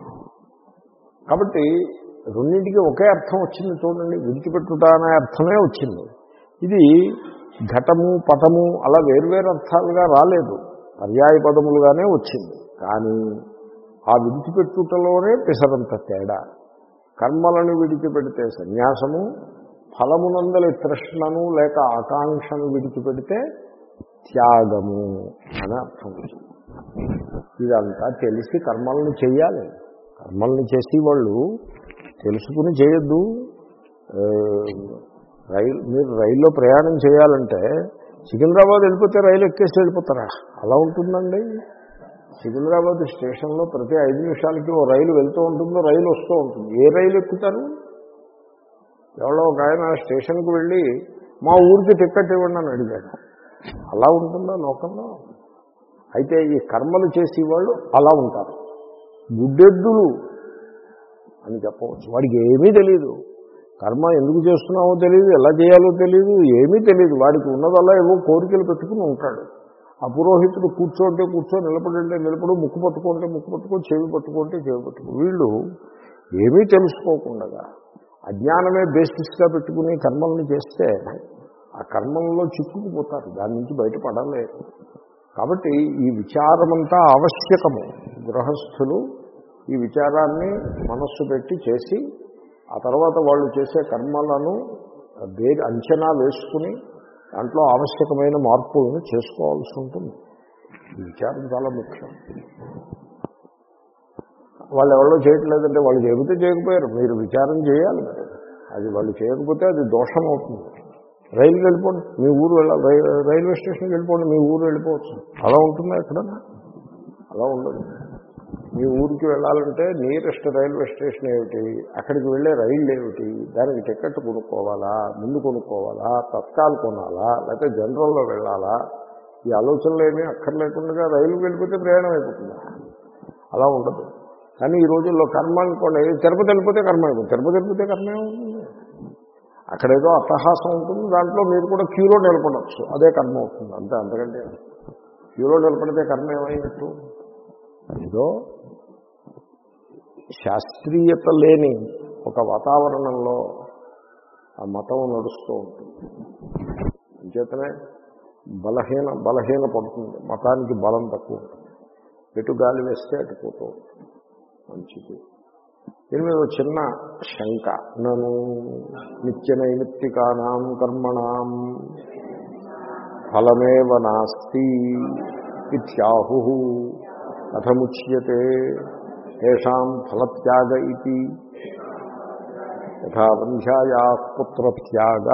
కాబట్టి రెండింటికి ఒకే అర్థం వచ్చింది చూడండి విడిచిపెట్టుట అనే అర్థమే వచ్చింది ఇది ఘటము పటము అలా వేరువేరు అర్థాలుగా రాలేదు పర్యాయ పదములుగానే వచ్చింది కానీ ఆ విడిచిపెట్టుటలోనే పిసరంత తేడా కర్మలను విడిచిపెడితే సన్యాసము ఫలమునందలి తృష్ణను లేక ఆకాంక్షను విడిచిపెడితే త్యాగము అని అర్థం వచ్చింది ఇదంతా తెలిసి కర్మలను చేయాలి కర్మల్ని చేసేవాళ్ళు తెలుసుకుని చేయొద్దు ఆ, రైలు మీరు రైల్లో ప్రయాణం చేయాలంటే సికింద్రాబాద్ వెళ్ళిపోతే రైలు ఎక్కేసి వెళ్ళిపోతారా అలా ఉంటుందండి సికింద్రాబాద్ స్టేషన్లో ప్రతి ఐదు నిమిషాలకి ఓ రైలు వెళ్తూ ఉంటుందో రైలు వస్తూ ఉంటుంది ఏ రైలు ఎక్కుతారు ఎవరో ఒక ఆయన స్టేషన్కి వెళ్ళి మా ఊరికి టికెట్ ఇవ్వండి అని అడిగాడు అలా ఉంటుందా లోకంలో అయితే ఈ కర్మలు చేసేవాళ్ళు అలా ఉంటారు గుడ్డెద్దులు అని చెప్పవచ్చు వాడికి ఏమీ తెలియదు కర్మ ఎందుకు చేస్తున్నావో తెలియదు ఎలా చేయాలో తెలియదు ఏమీ తెలియదు వాడికి ఉన్నదల్లా ఏవో కోరికలు పెట్టుకుని ఉంటాడు ఆ పురోహితుడు కూర్చోంటే కూర్చో నిలబడంటే నిలబడు ముక్కు పట్టుకుంటే ముక్కు పట్టుకో చెవి పట్టుకుంటే చెవి పట్టుకో వీళ్ళు ఏమీ తెలుసుకోకుండా అజ్ఞానమే బేసిస్గా పెట్టుకుని కర్మల్ని చేస్తే ఆ కర్మల్లో చిక్కుకుపోతారు దాని నుంచి బయటపడలేరు కాబట్టి ఈ విచారమంతా ఆవశ్యకము గృహస్థులు ఈ విచారాన్ని మనస్సు పెట్టి చేసి ఆ తర్వాత వాళ్ళు చేసే కర్మలను వేరు అంచనా వేసుకుని దాంట్లో ఆవశ్యకమైన మార్పులను చేసుకోవాల్సి ఉంటుంది ఈ విచారం చాలా ముఖ్యం వాళ్ళు ఎవరో చేయట్లేదంటే వాళ్ళు చెబితే చేయకపోయారు మీరు విచారం చేయాలి మరి అది వాళ్ళు చేయకపోతే అది దోషం అవుతుంది రైలుకి వెళ్ళిపోండి మీ ఊరు వెళ్ళ రై- రైల్వే స్టేషన్కి వెళ్ళిపోండి మీ ఊరు వెళ్ళిపోవచ్చు అలా ఉంటుందా ఎక్కడన్నా అలా ఉండదు మీ ఊరికి వెళ్ళాలంటే నియరెస్ట్ రైల్వే స్టేషన్ ఏమిటి అక్కడికి వెళ్ళే రైళ్ళు ఏమిటి దానికి టికెట్ కొనుక్కోవాలా ముందు కొనుక్కోవాలా తత్కాల్ కొనాలా లేకపోతే జనరల్లో వెళ్ళాలా ఈ ఆలోచనలు ఏమీ అక్కర్లేకుండా రైలు వెళ్ళిపోతే ప్రయాణం అయిపోతుందా అలా ఉండదు కానీ ఈ రోజుల్లో కర్మ అనుకోండి తిరుపతి వెళ్ళిపోతే కర్మ అయిపోతుంది తిరుపతి వెళ్ళిపోతే కర్మ ఏముంటుంది అక్కడేదో అట్టహాసం ఉంటుంది దాంట్లో మీరు కూడా క్యూలో నిలబడచ్చు అదే కర్మ అవుతుంది అంతే అంతకంటే క్యూలో నిలబడితే కర్మ ఏమైనట్టు ఏదో శాస్త్రీయత లేని ఒక వాతావరణంలో ఆ మతం నడుస్తూ ఉంటుంది అంచేతనే బలహీన బలహీన పడుతుంది మతానికి బలం తక్కువ ఉంటుంది ఎటు గాలి వేస్తే అటు పోతూ ఉంటుంది మంచిది దీని మీద ఒక చిన్న శంక నను నిత్య నైమిత్తికానాం కర్మణాం ఫలమేవ నాస్తి ఇత్యాహు కథముచ్యతే తేషాం ఫలత్యాగ ఇది యథా వంధ్యాయా పుత్రత్యాగ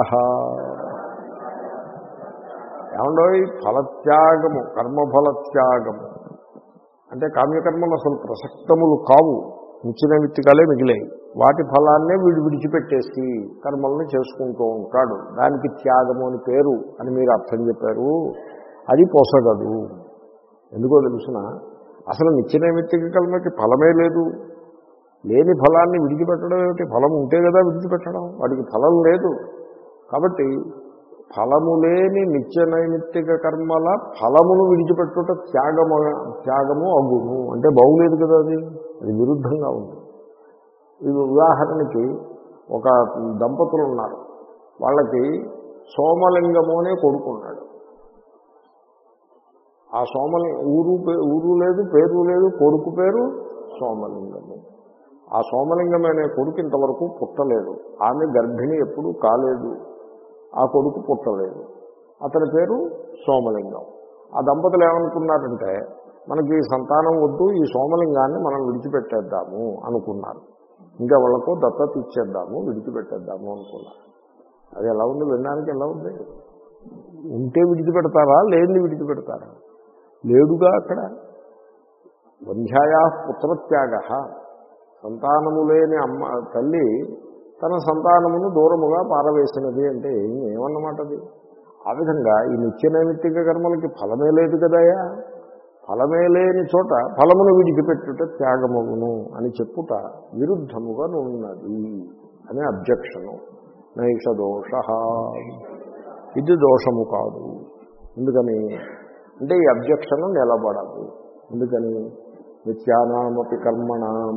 ఏమండో ఫలత్యాగము కర్మఫలత్యాగము అంటే కామ్యకర్మలు అసలు ప్రసక్తములు కావు నిచ్చిన విత్తికాలే మిగిలాయి వాటి ఫలాన్నే వీడు విడిచిపెట్టేసి కర్మల్ని చేసుకుంటూ ఉంటాడు దానికి త్యాగము అని పేరు అని మీరు అర్థం చెప్పారు అది పోసగదు ఎందుకో తెలుసిన అసలు నిత్యనైమిత్తిక కర్మకి ఫలమే లేదు లేని ఫలాన్ని విడిచిపెట్టడం ఏమిటి ఫలం ఉంటే కదా విడిచిపెట్టడం వాడికి ఫలం లేదు కాబట్టి ఫలము లేని నిత్య నైమిత్తిక కర్మల ఫలమును విడిచిపెట్టుట త్యాగము త్యాగము అగును అంటే బాగులేదు కదా అది అది విరుద్ధంగా ఉంది ఇది ఉదాహరణకి ఒక దంపతులు ఉన్నారు వాళ్ళకి సోమలింగము అనే కొడుకున్నాడు ఆ సోమలి ఊరు పే- ఊరు లేదు పేరు లేదు కొడుకు పేరు సోమలింగము ఆ సోమలింగం అనే కొడుకు ఇంతవరకు పుట్టలేదు ఆమె గర్భిణి ఎప్పుడూ కాలేదు ఆ కొడుకు పుట్టలేదు అతని పేరు సోమలింగం ఆ దంపతులు ఏమనుకున్నారంటే మనకి ఈ సంతానం వద్దు ఈ సోమలింగాన్ని మనం విడిచిపెట్టేద్దాము అనుకున్నారు ఇంకా వాళ్ళకు దత్తత ఇచ్చేద్దాము విడిచిపెట్టేద్దాము అనుకున్నారు అది ఎలా ఉంది వినడానికి ఎలా ఉంది ఉంటే విడిచిపెడతారా లేని విడిచిపెడతారా లేడుగా అక్కడ వంధ్యాయా పుత్రత్యాగ సంతానము లేని అమ్మ తల్లి తన సంతానమును దూరముగా పారవేసినది అంటే ఏం ఏమన్నమాట అది ఆ విధంగా ఈ నిత్య నైమిత్తిక కర్మలకి ఫలమే లేదు కదయా ఫలమే లేని చోట ఫలమును విడిచిపెట్టుట త్యాగమగును అని చెప్పుట విరుద్ధముగా ఉన్నది అనే అబ్జెక్షను నైష దోష ఇది దోషము కాదు ఎందుకని అంటే ఈ అబ్జెక్షన్ నిలబడదు ఎందుకని నిత్యానామపి కర్మణం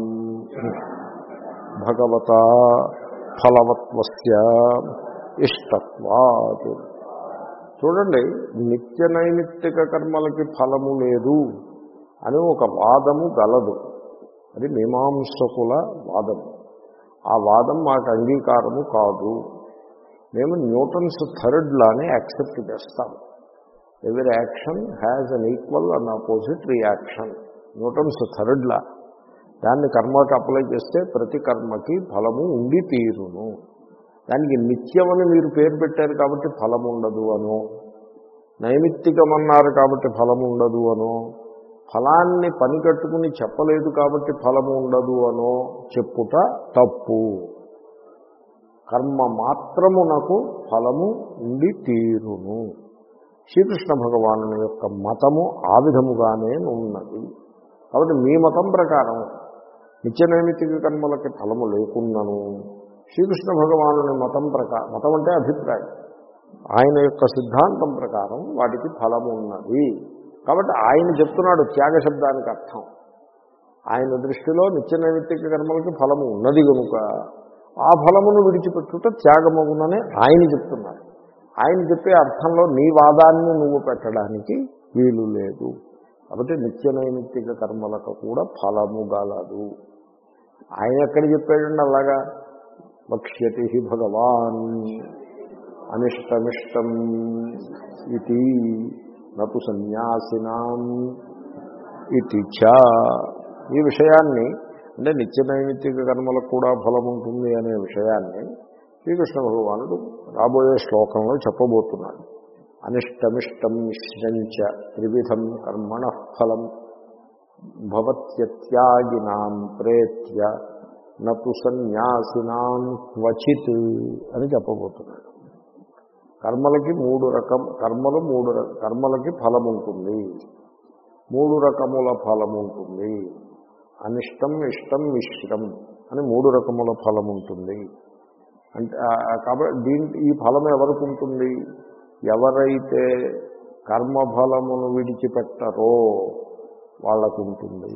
భగవత ఫలవత్వస్య ఇష్టత్వాత్ చూడండి నిత్య నైమిత్తిక కర్మలకి ఫలము లేదు అని ఒక వాదము గలదు అది మీమాంసకుల వాదము ఆ వాదం మాకు అంగీకారము కాదు మేము న్యూటన్స్ థర్డ్ లానే యాక్సెప్ట్ చేస్తాం ఎవరి action has an equal and opposite reaction Newton's third law దాన్ని కర్మకి అప్లై చేస్తే ప్రతి కర్మకి ఫలము ఉండి తీరును దానికి నిత్యమని మీరు పేరు పెట్టారు కాబట్టి ఫలం ఉండదు అనో నైమిత్తికమన్నారు కాబట్టి ఫలం ఉండదు అనో ఫలాన్ని పని కట్టుకుని చెప్పలేదు కాబట్టి ఫలము ఉండదు అనో చెప్పుట తప్పు కర్మ మాత్రమునకు ఫలము ఉండి తీరును శ్రీకృష్ణ భగవాను యొక్క మతము ఆ విధముగానే ఉన్నది కాబట్టి మీ మతం ప్రకారం నిత్య నైమిత్తిక కర్మలకి ఫలము లేకున్నను శ్రీకృష్ణ భగవానుని మతం ప్రకారం మతం అంటే అభిప్రాయం ఆయన యొక్క సిద్ధాంతం ప్రకారం వాటికి ఫలము ఉన్నది కాబట్టి ఆయన చెప్తున్నాడు త్యాగ శబ్దానికి అర్థం ఆయన దృష్టిలో నిత్య నైమిత్తిక కర్మలకి ఫలము ఉన్నది కనుక ఆ ఫలమును విడిచిపెట్టుట త్యాగమగునని ఆయన చెప్తున్నారు ఆయన చెప్పే అర్థంలో నీ వాదాన్ని నువ్వు పెట్టడానికి వీలు లేదు కాబట్టి నిత్య నైమిత్తిక కర్మలకు కూడా ఫలము గలదు ఆయన ఎక్కడ చెప్పాడండి అలాగా వక్ష్యతి భగవాన్ అనిష్టమిష్టం ఇది నటు సన్యాసినాం ఇది చ ఈ విషయాన్ని అంటే నిత్య నైమిత్తిక కర్మలకు కూడా ఫలం ఉంటుంది అనే విషయాన్ని శ్రీకృష్ణ భగవానుడు రాబోయే శ్లోకంలో చెప్పబోతున్నాడు అనిష్టమిష్టం మిశ్రంచ త్రివిధం కర్మణ ఫలం భవత్యత్యాగినాం ప్రేత్య నతు సన్యాసినాం క్వచిత్ అని చెప్పబోతున్నాడు కర్మలకి మూడు రకం కర్మలు మూడు ర- కర్మలకి ఫలం ఉంటుంది మూడు రకముల ఫలం ఉంటుంది అనిష్టం ఇష్టం మిశ్రం అని మూడు రకముల ఫలం ఉంటుంది అంటే ఆ- ఆ కాబట్టి దీని ఈ ఫలం ఎవరికి ఉంటుంది ఎవరైతే కర్మఫలమును విడిచిపెట్టరో వాళ్ళకు ఉంటుంది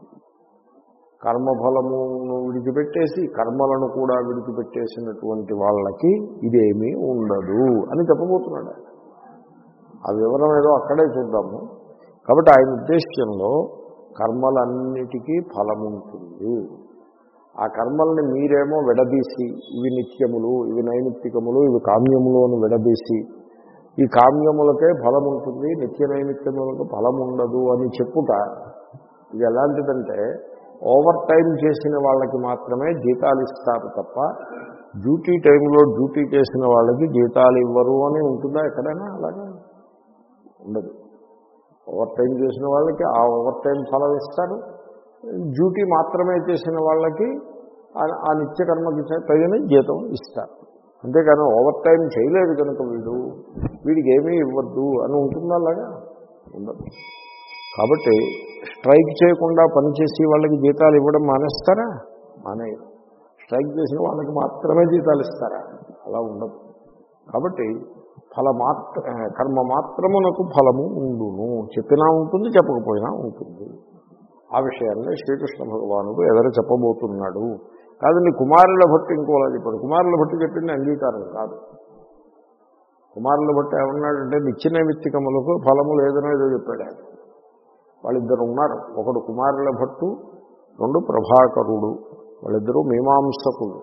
కర్మఫలమును విడిచిపెట్టేసి కర్మలను కూడా విడిచిపెట్టేసినటువంటి వాళ్ళకి ఇదేమీ ఉండదు అని చెప్పబోతున్నాడు ఆయన. ఆ వివరం ఏదో అక్కడే చూద్దాము కాబట్టి ఆయన ఉద్దేశ్యంలో కర్మలన్నిటికీ ఫలం ఉంటుంది ఆ కర్మల్ని మీరేమో విడదీసి ఇవి నిత్యములు ఇవి నైమిత్తికములు ఇవి కామ్యములు అని విడదీసి ఈ కామ్యములకే ఫలం ఉంటుంది నిత్య నైమిత్యములకు ఫలం ఉండదు అని చెప్పుట ఇది ఎలాంటిదంటే ఓవర్ టైం చేసిన వాళ్ళకి మాత్రమే జీతాలు ఇస్తారు తప్ప డ్యూటీ టైంలో డ్యూటీ చేసిన వాళ్ళకి జీతాలు ఇవ్వరు అని ఉంటుందా ఎక్కడైనా అలాగే ఉండదు ఓవర్ టైం చేసిన వాళ్ళకి ఆ ఓవర్ టైం ఫలం ఇస్తారు డ్యూటీ మాత్రమే చేసిన వాళ్ళకి ఆ- ఆ నిత్య కర్మకి తగిన జీతం ఇస్తారు అంతేకాని ఓవర్ టైం చేయలేదు కనుక వీడు వీడికి ఏమీ ఇవ్వద్దు అని ఉంటుందా అలాగా ఉండదు కాబట్టి స్ట్రైక్ చేయకుండా పనిచేసి వాళ్ళకి జీతాలు ఇవ్వడం మానేస్తారా మానేయరు స్ట్రైక్ చేసిన వాళ్ళకి మాత్రమే జీతాలు ఇస్తారా అలా ఉండదు కాబట్టి ఫల మాత్ర కర్మ మాత్రమునకు ఫలము ఉండును చెప్పినా ఉంటుంది చెప్పకపోయినా ఉంటుంది ఆ విషయాన్ని శ్రీకృష్ణ భగవానుడు ఎదర చెప్పబోతున్నాడు కాదండి కుమారుల భట్టి ఇంకోలా చెప్పాడు కుమారుల భట్టి చెప్పింది అంగీకారం కాదు కుమారుల భట్టి ఏమన్నాడంటే నిత్య నైమిత్తికములకు ఫలము లేదనో ఏదో చెప్పాడు ఆయన వాళ్ళిద్దరు ఉన్నారు ఒకడు కుమారుల భట్టు రెండు ప్రభాకరుడు వాళ్ళిద్దరూ మీమాంసకులు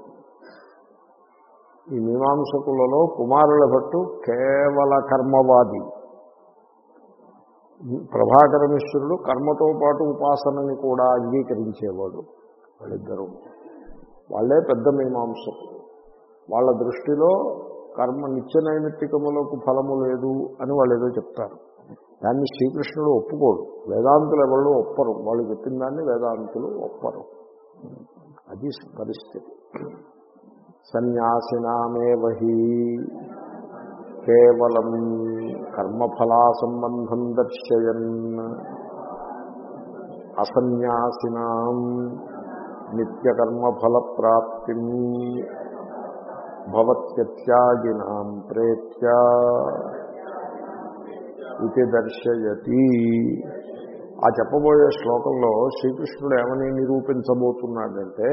ఈ మీమాంసకులలో కుమారుల భట్టు కేవల కర్మవాది ప్రభాకర మిశ్రుడు కర్మతో పాటు ఉపాసనని కూడా అంగీకరించేవాడు వాళ్ళిద్దరూ వాళ్ళే పెద్ద మీమాంసకులు వాళ్ళ దృష్టిలో కర్మ నిత్య నైమిత్తికములకు ఫలము లేదు అని వాళ్ళు ఏదో చెప్తారు దాన్ని శ్రీకృష్ణుడు ఒప్పుకోడు వేదాంతులు ఎవరు ఒప్పరు వాళ్ళు చెప్పిన దాన్ని వేదాంతులు ఒప్పరు అది పరిస్థితి సన్యాసినామేవహి కేవలం కర్మఫలా సంబంధం దర్శయన్ అసన్యాసినాం నిత్యకర్మఫల ప్రాప్తి భవత్యత్యాగినాం ప్రేత్య ఇది దర్శయతి ఆ చెప్పబోయే శ్లోకంలో శ్రీకృష్ణుడు ఏమని నిరూపించబోతున్నాడంటే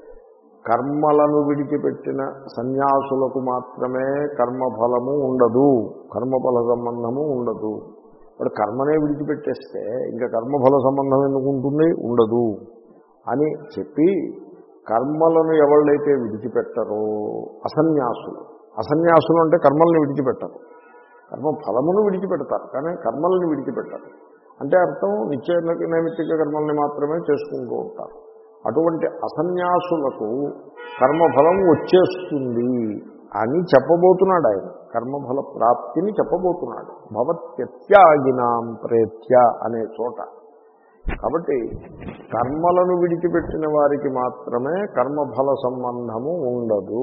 కర్మలను విడిచిపెట్టిన సన్యాసులకు మాత్రమే కర్మఫలము ఉండదు కర్మఫల సంబంధము ఉండదు వాడు కర్మనే విడిచిపెట్టేస్తే ఇంకా కర్మఫల సంబంధం ఎందుకు ఉంటుంది ఉండదు అని చెప్పి కర్మలను ఎవళ్ళైతే విడిచిపెట్టరో అసన్యాసులు అసన్యాసులు అంటే కర్మల్ని విడిచిపెట్టరు కర్మ ఫలమును విడిచిపెడతారు కానీ కర్మల్ని విడిచిపెట్టరు అంటే అర్థం నిత్య నైమిత్తిక కర్మల్ని మాత్రమే చేసుకుంటూ ఉంటారు అటువంటి అసన్యాసులకు కర్మఫలం వచ్చేస్తుంది అని చెప్పబోతున్నాడు ఆయన కర్మఫల ప్రాప్తిని చెప్పబోతున్నాడు భవత్యత్యాగినాం ప్రేత్య అనే చోట కాబట్టి కర్మలను విడిచిపెట్టిన వారికి మాత్రమే కర్మఫల సంబంధము ఉండదు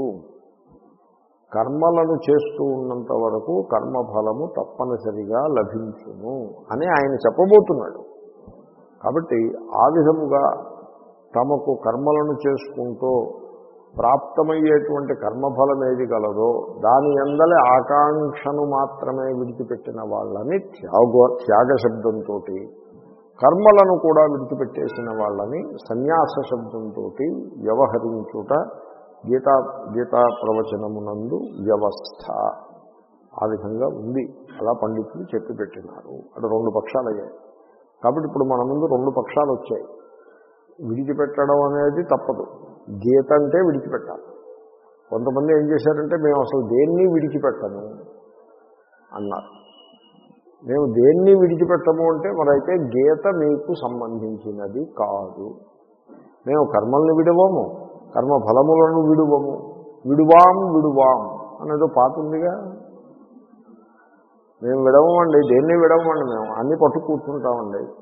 కర్మలను చేస్తూ ఉన్నంత వరకు కర్మఫలము తప్పనిసరిగా లభించును అని ఆయన చెప్పబోతున్నాడు కాబట్టి ఆ విధముగా తమకు కర్మలను చేసుకుంటూ ప్రాప్తమయ్యేటువంటి కర్మఫలం ఏది గలదో దాని ఎందలి ఆకాంక్షను మాత్రమే విడిచిపెట్టిన వాళ్ళని త్యాగో త్యాగ శబ్దంతో కర్మలను కూడా విడిచిపెట్టేసిన వాళ్ళని సన్యాస శబ్దంతో వ్యవహరించుట గీతా గీతా ప్రవచనమునందు వ్యవస్థ ఆ విధంగా ఉంది అలా పండితులు చెప్పి పెట్టినారు అటు రెండు పక్షాలు అయ్యాయి కాబట్టి ఇప్పుడు మన ముందు రెండు పక్షాలు వచ్చాయి విడిచిపెట్టడం అనేది తప్పదు గీత అంటే విడిచిపెట్టాలి కొంతమంది ఏం చేశారంటే మేము అసలు దేన్ని విడిచిపెట్టము అన్నారు మేము దేన్ని విడిచిపెట్టము అంటే మరైతే గీత మీకు సంబంధించినది కాదు మేము కర్మల్ని విడవము కర్మ ఫలములను విడువము విడువాం విడువాం అనేదో పాత ఉందిగా మేము విడవమండి దేన్ని విడవమండి మేము అన్ని పట్టు కూర్చుంటామండి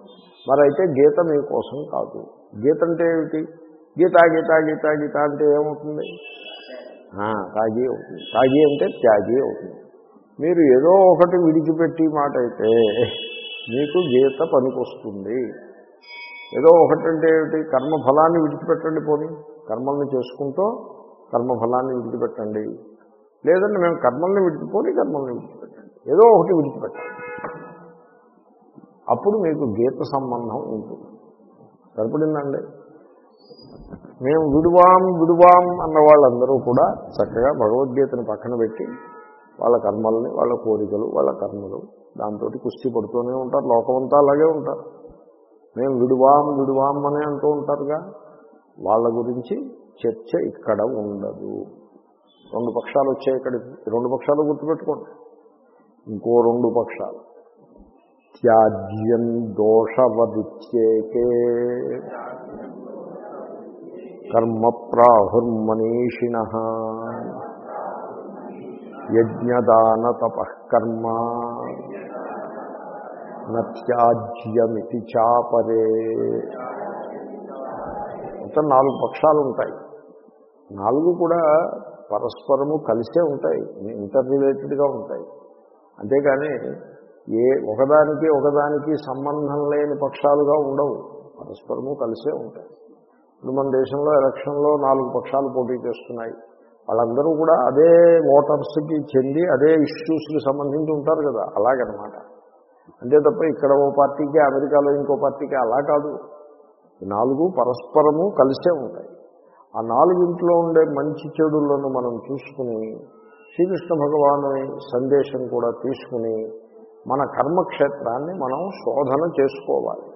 మరైతే గీత మీకోసం కాదు గీత అంటే ఏమిటి గీత గీత గీత గీత అంటే ఏమవుతుంది ఆ, తాగి అవుతుంది తాగి అంటే త్యాగి అవుతుంది మీరు ఏదో ఒకటి విడిచిపెట్టి మాట అయితే మీకు గీత పనికొస్తుంది ఏదో ఒకటి అంటే ఏమిటి కర్మఫలాన్ని విడిచిపెట్టండి పోనీ కర్మల్ని చేసుకుంటూ కర్మఫలాన్ని విడిచిపెట్టండి లేదంటే మేము కర్మల్ని విడిచిపోని కర్మల్ని విడిచిపెట్టండి ఏదో ఒకటి విడిచిపెట్టండి అప్పుడు మీకు గీత సంబంధం ఉంటుంది సరిపడిందండి మేము విడువాం విడువాం అన్న వాళ్ళందరూ కూడా చక్కగా భగవద్గీతను పక్కన పెట్టి వాళ్ళ కర్మల్ని వాళ్ళ కోరికలు వాళ్ళ కర్మలు దాంతో కుస్తీ పడుతూనే ఉంటారు లోకమంతా అలాగే ఉంటారు మేము విడువాం విడువాం అని అంటూ ఉంటారుగా వాళ్ళ గురించి చర్చ ఇక్కడ ఉండదు రెండు పక్షాలు వచ్చాయి ఇక్కడ రెండు పక్షాలు గుర్తుపెట్టుకోండి ఇంకో రెండు పక్షాలు త్యాజ్యం దోషవదిత్యేకే కర్మ ప్రాహుర్మనీషిణ యజ్ఞదాన తపకర్మ నత్యాజ్యమితి చాపరే మొత్తం నాలుగు పక్షాలు ఉంటాయి నాలుగు కూడా పరస్పరము కలిసే ఉంటాయి ఇంటర్ రిలేటెడ్గా ఉంటాయి అంతేగాని ఏ ఒకదానికి ఒకదానికి సంబంధం లేని పక్షాలుగా ఉండవు పరస్పరము కలిసే ఉంటాయి ఇప్పుడు మన దేశంలో ఎలక్షన్లో నాలుగు పక్షాలు పోటీ చేస్తున్నాయి వాళ్ళందరూ కూడా అదే ఓటర్స్కి చెంది అదే ఇష్యూస్కి సంబంధించి ఉంటారు కదా అలాగనమాట అంతే తప్ప ఇక్కడ ఓ పార్టీకి అమెరికాలో ఇంకో పార్టీకి అలా కాదు ఈ నాలుగు పరస్పరము కలిసే ఉంటాయి ఆ నాలుగింట్లో ఉండే మంచి చెడులను మనం చూసుకుని శ్రీకృష్ణ భగవాను సందేశం కూడా తీసుకుని మన కర్మక్షేత్రాన్ని మనం శోధన చేసుకోవాలి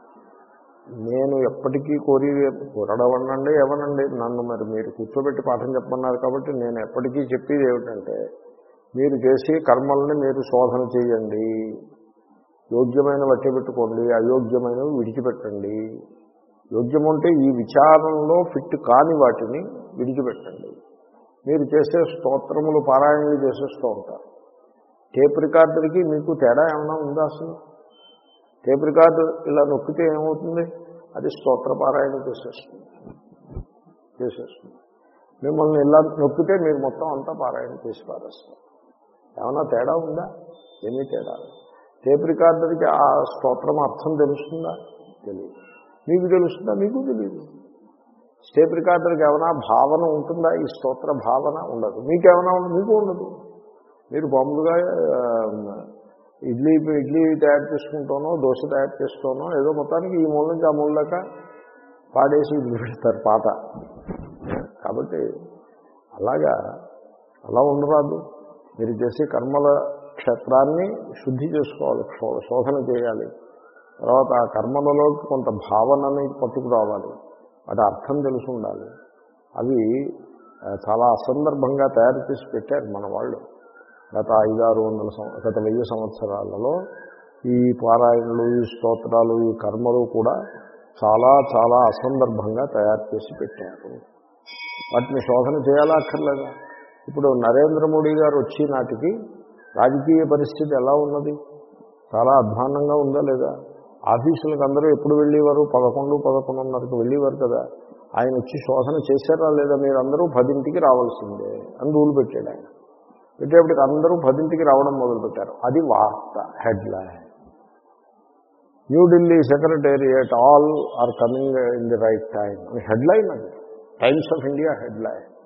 నేను ఎప్పటికీ కోరి కోరడవనండి ఏమనండి నన్ను మరి మీరు కూర్చోబెట్టి పాఠం చెప్పమన్నారు కాబట్టి నేను ఎప్పటికీ చెప్పేది ఏమిటంటే మీరు చేసి కర్మల్ని మీరు శోధన చేయండి యోగ్యమైన బట్టి పెట్టుకోండి అయోగ్యమైనవి విడిచిపెట్టండి యోగ్యం అంటే ఈ విచారంలో ఫిట్ కాని వాటిని విడిచిపెట్టండి మీరు చేసే స్తోత్రములు పారాయణలు చేసేస్తూ ఉంటారు టేప్ రికార్డర్కి మీకు తేడా ఏమైనా ఉందా అసలు టేప్ రికార్డు ఇలా నొక్కితే ఏమవుతుంది అది స్తోత్ర పారాయణ చేసేస్తుంది చేసేస్తుంది మిమ్మల్ని ఇలా నొక్కితే మీరు మొత్తం అంతా పారాయణ చేసి పారేస్తారు ఏమైనా తేడా ఉందా ఏమీ తేడా లేదు. టేప్ రికార్డర్కి ఆ స్తోత్రం అర్థం తెలుస్తుందా తెలియదు మీకు తెలుస్తుందా మీకు తెలియదు టేప్ రికార్డర్కి ఏమైనా భావన ఉంటుందా ఈ స్తోత్ర భావన ఉండదు మీకేమైనా ఉండదు మీకు ఉండదు మీరు మామూలుగా ఆ, ఇడ్లీ ఇడ్లీ తయారు చేసుకుంటానో దోశ తయారు చేస్తానో ఏదో మొత్తానికి ఈ మూల నుంచి ఆ మూల దాకా పాడేసి ఇడ్లీ పెడతారు పాట కాబట్టి అలాగా అలా ఉండరాదు మీరు చేసే కర్మల క్షేత్రాన్ని శుద్ధి చేసుకోవాలి శో- శోధన చేయాలి తర్వాత ఆ కర్మలలో కొంత భావనని పట్టుకురావాలి వాటి అర్థం తెలిసి ఉండాలి అవి ఆ, చాలా అసందర్భంగా తయారు చేసి పెట్టారు మన వాళ్ళు గత ఐదారు వందల సం గత వెయ్యి సంవత్సరాలలో ఈ పారాయణలు ఈ స్తోత్రాలు ఈ కర్మలు కూడా చాలా చాలా అసందర్భంగా తయారు చేసి పెట్టారు వాటిని శోధన చేయాలా అక్కర్లేదా ఇప్పుడు నరేంద్ర మోడీ గారు వచ్చే నాటికి రాజకీయ పరిస్థితి ఎలా ఉన్నది చాలా అధ్వాన్నంగా ఉందా లేదా ఆఫీసులకు అందరూ ఎప్పుడు వెళ్ళేవారు పదకొండు పదకొండున్నరకు వెళ్ళేవారు కదా ఆయన వచ్చి శోధన చేశారా లేదా మీరందరూ పదింటికి రావాల్సిందే అని రూల్ పెట్టాడు ఆయన పెట్టేప్పటికి అందరూ పదింటికి రావడం మొదలుపెట్టారు అది వార్త headline New Delhi secretariat all are coming in the right time అని హెడ్లైన్ అది టైమ్స్ ఆఫ్ ఇండియా హెడ్లైన్